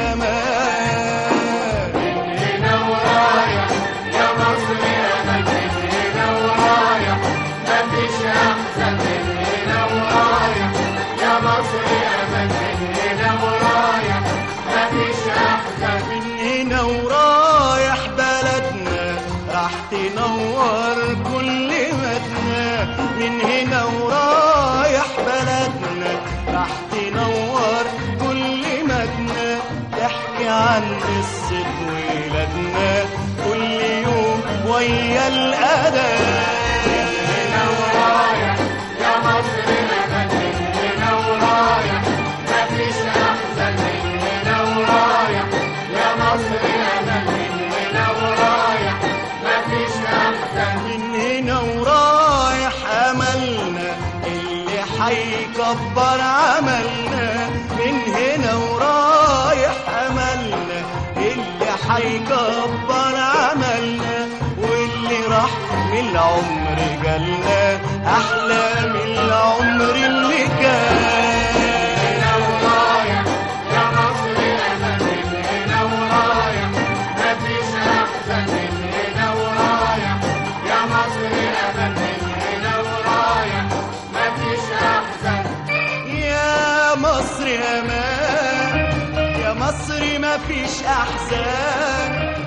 وكمان من هنا ورايح يا مصر يا مدينة ورايح مفيش أحسن من هنا ورايح يا مصر يا مدينة ورايح مفيش أحسن من هنا ورايح بلدنا راح تنور كل مدنا من هنا ورايح بلدنا راح تنور كل مدنا تحكي عن قصة ولادنا كل يوم ويا الأذان هنا ورايح يا مصر يا مدينة ورايح مفيش أحسن من هنا ورايح يا مصر يا مدينة ورايح مفيش أحسن من هنا ورايح املنا اللي حيكبر عملنا من هنا ورايح املنا اللي حيكبر عملنا واللي راح من العمر جالنا احلى من العمر اللي كان هنا ورايح يا مصر يا مدينة ورايح مفيش أحسن من هنا ورايح يا مصر يا مدينة ورايح مفيش أحسن يا مصر امان يا مصر ما فيش احزان